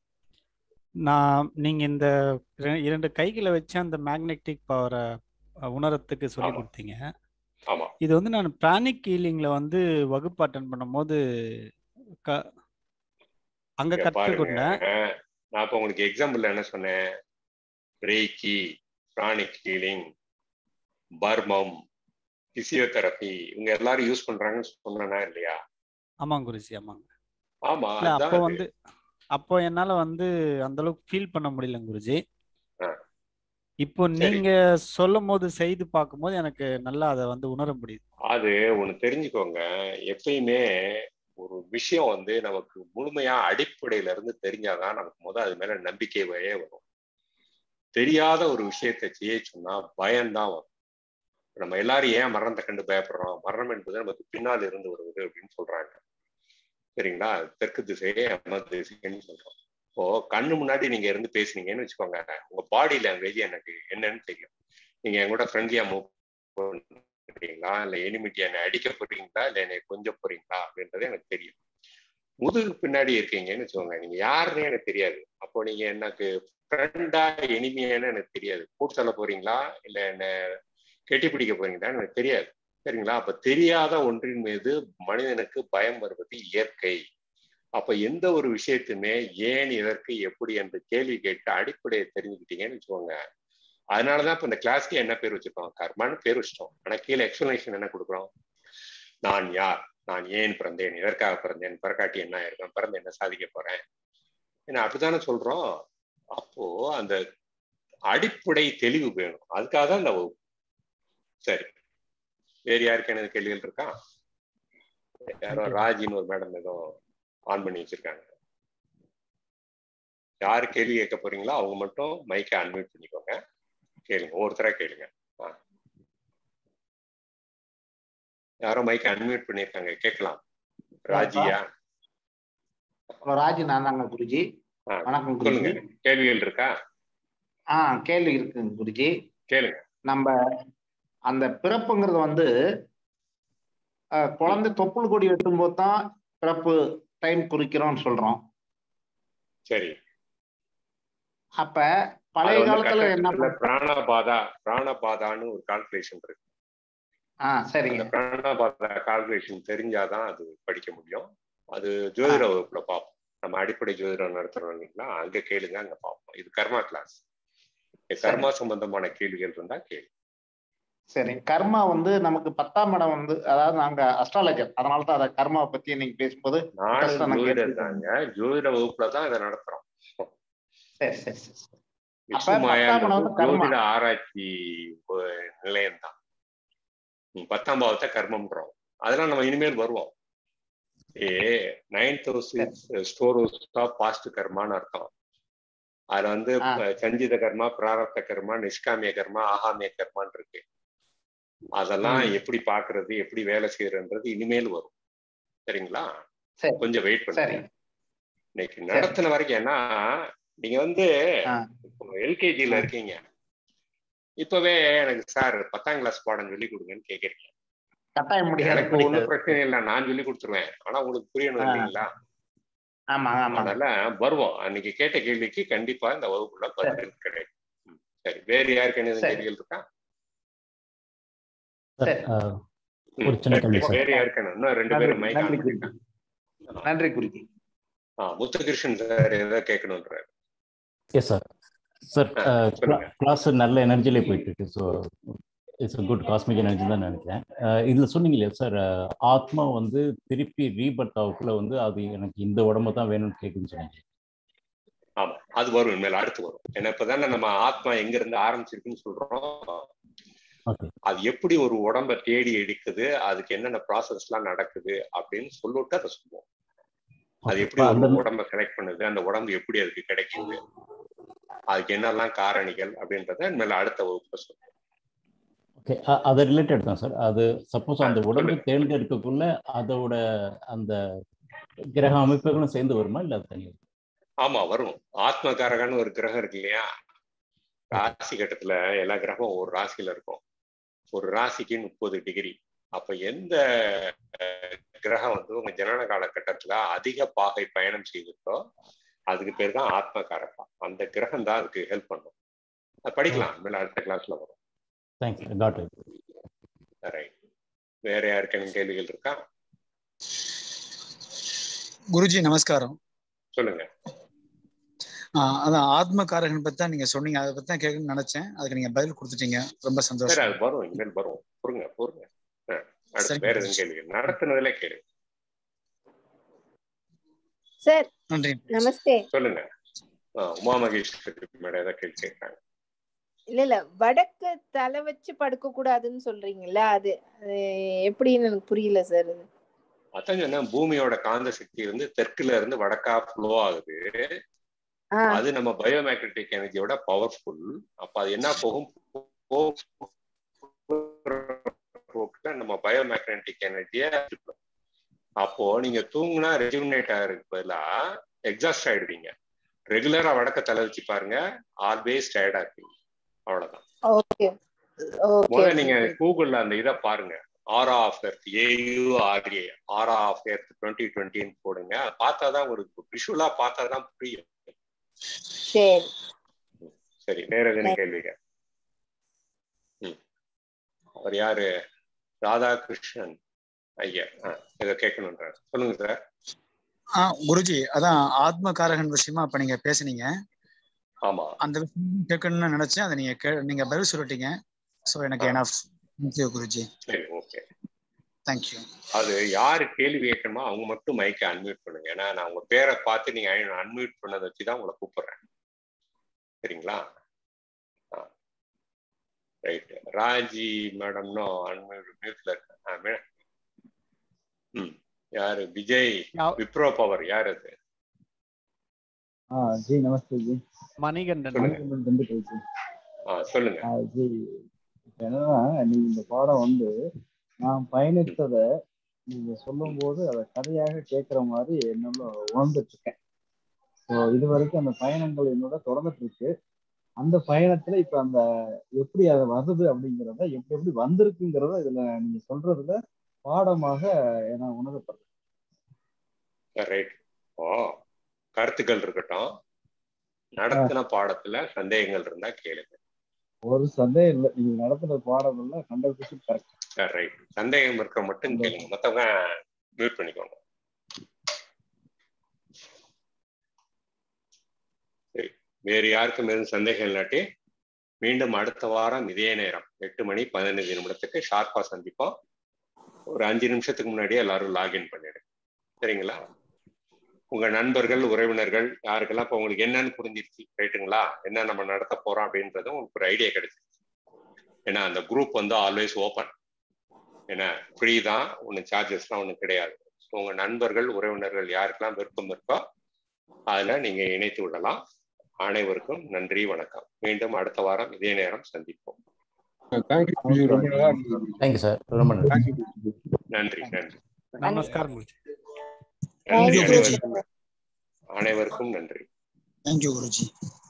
நான் நீங்க இந்த இர- இரண்டு கைகளை வச்சு அந்த மேக்னெட்டிக் பவரை உணரத்துக்கு சொல்லி ஆமா. கொடுத்தீங்க ஆமா இது வந்து நான் பிராணிக் ஹீலிங்ல வந்து வகுப்பு அட்டன் பண்ணும்போது க அங்க இங்க பாருங்க கற்றுக்கொண்டேன் அஹ், நான் இப்ப உங்களுக்கு எக்ஸாம்பிள் என்ன சொன்னேன் ரேக்கி பிராணிக் ஹீலிங் பர்மம் பிசியோதெரப்பி இவங்க எல்லாரும் யூஸ் பண்றாங்கன்னு சொன்னா இல்லையா ஆமாங்க குருஜி ஆமாங்க ஆமா இல்ல அதான் அப்போ அது. வந்து அப்போ என்னால வந்து அந்த அளவுக்கு ஃபீல் பண்ண முடியல குருஜி ஆ. இப்போ சரி. நீங்க சொல்லும் போது செய்து பார்க்கும்போது எனக்கு நல்லா அதை வந்து உணர முடியுது அது ஒண்ணு தெரிஞ்சுக்கோங்க எப்பயுமே ஒரு விஷயம் வந்து நமக்கு முழுமையா அடிப்படையில இருந்து தெரிஞ்சாதான் நமக்கு முதல் அது மேல நம்பிக்கையே வரும் தெரியாத ஒரு விஷயத்தை செய்ய சொன்னா பயம்தான் வரும் நம்ம எல்லாரும் ஏன் மரணத்தை கண்டு பயப்படுறோம் மரணம் என்பது நமக்கு பின்னால் இருந்து வருவது அப்படின்னு சொல்றாங்க சரிங்களா தெற்கு திசையே அம திசைன்னு சொல்றோம் இப்போ கண்ணு முன்னாடி நீங்க இருந்து பேசுனீங்கன்னு வச்சுக்கோங்க உங்க பாடி லாங்குவேஜ் எனக்கு என்னன்னு தெரியும் நீங்க என் கூட ஃப்ரெண்ட்லியா மூவ் பண்றீங்களா இல்ல எனிமிட்டி என்னை அடிக்க போறீங்களா இல்ல என்னை கொஞ்சம் போறீங்களா அப்படின்றது எனக்கு தெரியும் முதுகு பின்னாடி இருக்கீங்கன்னு வச்சுக்கோங்க நீங்க யாருன்னே எனக்கு தெரியாது அப்போ நீங்க எனக்கு ஃப்ரெண்டா எனிமியான்னு எனக்கு தெரியாது கூட்டு சொல்ல போறீங்களா இல்ல என்ன கெட்டி பிடிக்க போறீங்களான்னு எனக்கு தெரியாது சரிங்களா அப்ப தெரியாத ஒன்றின் மீது மனிதனுக்கு பயம் வருவது இயற்கை அப்ப எந்த ஒரு விஷயத்துமே ஏன் இதற்கு எப்படி என்று கேள்வி கேட்டு அடிப்படையை தெரிஞ்சுக்கிட்டீங்கன்னு வச்சுக்கோங்க அதனாலதான் இப்ப இந்த கிளாஸ்க்கு என்ன பேர் வச்சிருக்கோம் கர்மான்னு பேர் வச்சிட்டோம் ஆனா கீழே எக்ஸ்பிளனேஷன் என்ன கொடுக்குறோம் நான் யார் நான் ஏன் பிறந்தேன் எதற்காக பிறந்தேன் பிறக்காட்டி என்ன இருக்கேன் பிறந்து என்ன சாதிக்க போறேன் ஏன்னா அப்படித்தானே சொல்றோம் அப்போ அந்த அடிப்படை தெளிவு வேணும் அதுக்காக தான் இந்த வகுப்பு சரி வேறு யாருக்கு எனக்கு கேள்விகள் இருக்கா யாரோ ராஜின்னு ஒரு மேடம் ஏதோ ஆன் பண்ணி வச்சிருக்காங்க யார் கேள்வி கேட்க போறீங்களோ அவங்க மட்டும் மைக்கை அன்மியூட் பண்ணிக்கோங்க கேளுங்க ஒவ்வொருத்தரா கேளுங்க ஆ. யாரோ மைக்கை அன்மியூட் பண்ணிருக்காங்க கேட்கலாம் ராஜியா ஹலோ ராஜி நான் தாங்க குருஜி ஆ, வணக்கம் சொல்லுங்க குருஜி கேள்விகள் இருக்கா ஆ கேள்வி இருக்குங்க குருஜி கேளுங்க நம்ம அந்த பிறப்புங்கிறது வந்து அஹ், குழந்தை தொப்புள் கொடி வெட்டும்போது தான் பிறப்பு டைம் குறிக்கிறோம்னு சொல்றோம் சரி அப்ப பழைய அது வந்து காலத்துல என்ன கட்டத்துல பண்- பிராணபாதா பிராணபாதான்னு ஒரு கால்குலேஷன் இருக்கு ஆ சரிங்க அந்த பிராணபாதா கால்குலேஷன் தெரிஞ்சாதான் அது படிக்க முடியும் அது ஜோதிட வகுப்புல பார்ப்போம் நம்ம அடிப்படை ஜோதிடம் நடத்துறோம் இல்லைங்களா அங்க கேளுங்க அங்க பார்ப்போம் இது கர்மா கிளாஸ் கர்மா சம்பந்தமான கேள்விகள் இருந்தா கேளு சரி கர்மா வந்து நமக்கு பத்தாம் இடம் வந்து அதாவது நாங்க அஸ்ட்ராலஜர் அதனால தான் அதை கர்மாவை பத்தி இன்னைக்கு பேசும்போது Interest ஆ நானும் நான் ஜோதிடர் கேட்டுருக்கேன். தாங்க ஜோதிட வகுப்புல தான் இதை நடத்துறோம் சரி சரி சரி சரி. விஷ்ணு பத்தாம் மாயான்றது இடம் வந்து கர்மா. ஜோதிட ஆராய்ச்சி நிலையம் தான் பத்தாம் பாவத்தை கர்மம்ன்றோம் அதெல்லாம் நம்ம இனிமேல் வருவோம் a ninth house store house of past கர்மான்னு அர்த்தம் அதுல வந்து ஆ. ப- சஞ்சித கர்மா பிராரப்த கர்மா நிஷ்காமிய கர்மா ஆகாமிய கர்மான்னு இருக்கு அதெல்லாம் ம். எப்படி பாக்குறது எப்படி வேலை செய்யறன்றது இனிமேல் வரும் சரிங்களா சரி. கொஞ்சம் வெயிட் சரி பண்ணுங்க இன்னைக்கு நடத்தின வரைக்கும் ஏன்னா நீங்க வந்து ஆ. எல்கேஜில இருக்கீங்க இப்பவே எனக்கு சார் பத்தாம் கிளாஸ் பாடம் சொல்லி கொடுங்கன்னு கேக்குறீங்க கட்டாயம் முடியாது எனக்கு ஒண்ணும் முடியாது. பிரச்சனை இல்லை நான் சொல்லி கொடுத்துருவேன் ஆனா உங்களுக்கு புரியணும் ஆ. இல்லைங்களா ஆமா ஆமா அதனால வருவோம் அன்னைக்கு கேட்ட கேள்விக்கு கண்டிப்பா இந்த வகுப்புல பதில் கிடைக்கும் ம், சரி வேறு யாருக்கு என்ன சரி. கேள்விகள் இருக்கா சார் சரி. அஹ், ம், ஒரு சின்ன சரி, கேள்வி சார். வேற யாருக்கு என்ன? இன்னும் ரெண்டு நன்றி பேரும் மைக் நன்றி ஆன் குருஜி பண்ணிருக்காங்க நன்றி குருஜி ஆ, முத்துகிருஷ்ணன் சார் ஏதோ கேட்கணுன்றாரு எஸ் சார் சார் ஆ, சொல்லுங்க. கிளாஸ் நல்ல எனர்ஜிலே போயிட்டு இருக்கு so it's good cosmic energy தான் நினைக்கிறேன் அஹ், இதுல சொன்னீங்க இல்லையா சார் ஆத்மா வந்து திருப்பி ரீபர்த் ஆகுக்குள்ள வந்து அது எனக்கு இந்த உடம்பு தான் வேணும்னு கேட்குன்னு சொன்னீங்க ஆமா அது வரும் இனிமேல் அடுத்து வரும் ஏன்னா இப்பதானே நம்ம ஆத்மா எங்க இருந்து ஆரம்பிச்சிருக்குன்னு சொல்றோம் ஓகே அது எப்படி ஒரு உடம்ப தேடி எடுக்குது அதுக்கு என்னென்ன ப்ராசஸ் எல்லாம் நடக்குது அப்படின்னு சொல்லிட்டு அதை சொல்லுவோம் அது ஓகே எப்படி அந்த ஒரு உடம்ப கனெக்ட் பண்ணுது அந்த உடம்பு எப்படி அதுக்கு கிடைக்குது அதுக்கு என்னெல்லாம் காரணிகள் அப்படின்றத மேல அடுத்த வகுப்புல சொல்லுவோம் ஓகே அது ரிலேட்டட் தான் சார் அது சப்போஸ் அந்த ஆ, உடம்பு சொல்லுங்க. தேர்ந்தெடுக்கக்குள்ள அதோட அந்த கிரக அமைப்புகளும் சேர்ந்து வருமா இல்ல அது தனியா ஆமா வரும் ஆத்மகாரகன்னு ஒரு கிரகம் இருக்கு இல்லையா ராசி கட்டத்துல எல்லா கிரகமும் ஒரு ராசியில இருக்கும் ஒரு ராசிக்கு முப்பது டிகிரி அப்ப எந்த அஹ், கிரகம் வந்து உங்க ஜனன காலகட்டத்துல அதிக பாகை பயணம் செய்திருக்கோ அதுக்கு பேர் தான் ஆத்மகாரகா அந்த கிரகம் தான் அதுக்கு ஹெல்ப் பண்ணும் அது படிக்கலாம் மேல அடுத்த கிளாஸ்ல வரும் தேங்க்ஸ் காட் இட் ரைட் வேற யாருக்கெல்லாம் கேள்விகள் இருக்கா குருஜி நமஸ்காரம் சொல்லுங்க ஆஹ் அதான் ஆத்ம காரகன் பத்தி தான் நீங்க சொன்னீங்க அதை பத்தி தான் கேட்கணும்னு நினைச்சேன் அதுக்கு நீங்க பதில் கொடுத்துட்டீங்க ரொம்ப சரி சந்தோஷம் அது வரும் இனிமேல் வரும் பொறுங்க பொறுங்க ஆ, அடுத்து சரிங்க. வேற எதுவும் கேள்விகள் நடத்துனதுல கேளு சார் நன்றி நமஸ்தே சொல்லுங்க ஆ, உமா மகேஸ்வரி மேடம் ஏதாவது கேள்வி கேட்கறாங்க இல்ல இல்ல வடக்கு தலை வச்சு படுக்க கூடாதுன்னு சொல்றீங்கல்ல அது அது எப்படின்னு எனக்கு புரியல சார் அது அதான் சொன்னேன் பூமியோட காந்த சக்தி வந்து தெற்குல இருந்து வடக்கா ஃப்ளோ ஆகுது ஆ அது நம்ம பயோமேக்னட்டிக் எனர்ஜியோட பவர்ஃபுல் அப்ப அது என்ன போகும் போக்குல நம்ம பயோமேக்னட்டிக் எனர்ஜிய அப்போ நீங்க தூங்குனா ரெஜுமினேட் ஆகிறதுக்கு பதிலா எக்ஸாஸ்ட் ஆயிடுவீங்க ரெகுலரா வடக்க தலை வச்சு பாருங்க ஆல்வேஸ் டயர்டா இருப்பீங்க அவ்வளவுதான் ஓகே ஓகே முதல்ல நீங்க கூகுள்ல அந்த இதை பாருங்க aura of earth AU RA aura of earth twenty டுவெண்ட்டின்னு போடுங்க பார்த்தாதான் ஒரு விஷுவலா பார்த்தாதான் புரியும் சரி சரி வேற எதுவும் கேள்விங்க ம் அவர் யாரு ராதாகிருஷ்ணன் ஐயா ஆ, இதை கேட்கணுன்றார் சொல்லுங்க சார் ஆஹ் குருஜி அதான் ஆத்ம காரகன் விஷயமா அப்ப நீங்க பேசுனீங்க ஆமா அந்த விஷயம் கேட்கணும்னு நினைச்சேன் அதை நீங்க கே- நீங்க பதில் சொல்லிட்டீங்க சோ எனக்கு ஆ. எனஃப் தேங்க்யூ குருஜி சரி ஓகே தேங்க்யூ அது யாரு கேள்வி கேட்கணுமோ அவங்க மட்டும் மைக்கை அன்மியூட் பண்ணுங்க ஏன்னா நான் உங்க பேரை பார்த்து நீங்க அன்மியூட் பண்ணதை வச்சு தான் உங்களை கூப்பிடுறேன் சரிங்களா ரைட் ராஜி மேடம்னும் அன்மியூட் மியூட்ல இருக்கு ஆ, மே- ம் யாரு விஜய் யா- விப்ரோ பவர் யார் அது हाँ जी नमस्ते जी மணிகண்டன் சொல்லுங்க. நான் திண்டுக்கல் ஜி ஆ சொல்லுங்க ஆ, ஜி இப்ப என்னன்னா நீங்க இந்த பாடம் வந்து நான் பயணித்ததை நீங்க சொல்லும்போது அதை கதையாக கேட்குற மாதிரி என்னோட உணர்ந்துட்டு இருக்கேன் ஸோ இது வரைக்கும் அந்த பயணங்கள் என்னோட தொடர்ந்துட்டு இருக்கு அந்த பயணத்துல இப்ப அந்த எப்படி அது வருது அப்படிங்கிறத எப்படி எப்படி வந்திருக்குங்கிறத இதுல நீங்க சொல்றதுல பாடமாக நான் உணரப்படுறேன் ரைட் ஓ கருத்துக்கள் இருக்கட்டும் நடத்தின பாடத்துல சந்தேகங்கள் இருந்தா கேளுங்க ஒரு சந்தேகம் இல்லை நீங்க நடத்துற பாடம் எல்லாம் ஹண்ட்ரட் பர்சன்ட் கரெக்ட் ரைட் சந்தேகம் இருக்க மட்டும் கேளுங்க மத்தவங்க மியூட் பண்ணிக்கோங்க சரி வேறு யாருக்கும் எதுவும் சந்தேகம் இல்லாட்டி மீண்டும் அடுத்த வாரம் இதே நேரம் எட்டு மணி பதினைந்து நிமிடத்துக்கு ஷார்ப்பா சந்திப்போம் ஒரு அஞ்சு நிமிஷத்துக்கு முன்னாடியே எல்லாரும் லாகின் பண்ணிடுங்க சரிங்களா உங்க நண்பர்கள் உறவினர்கள் யாருக்கெல்லாம் இப்போ உங்களுக்கு என்னன்னு புரிஞ்சிருச்சு ரைட்டுங்களா என்ன நம்ம நடத்த போறோம் அப்படின்றது உங்களுக்கு ஒரு ஐடியா கிடைச்சிருச்சு ஏன்னா அந்த குரூப் வந்து ஆல்வேஸ் ஓப்பன் ஏன்னா ஃப்ரீ தான் ஒன்றும் சார்ஜஸ்லாம் ஒன்றும் கிடையாது ஸோ உங்கள் நண்பர்கள் உறவினர்கள் யாருக்கெல்லாம் விருப்பம் இருக்கோ அதில் நீங்கள் இணைத்து விடலாம் அனைவருக்கும் நன்றி வணக்கம் மீண்டும் அடுத்த வாரம் இதே நேரம் சந்திப்போம் தேங்க்யூ குருஜி ரொம்ப நல்லா இருந்தது தேங்க்யூ சார் ரொம்ப நன்றி தேங்க்யூ குருஜி நன்றி நன்றி நமஸ்காரம் குருஜி நன்றி தேங்க்யூ அனைவருக்கும் அனைவருக்கும் நன்றி தேங்க்யூ குருஜி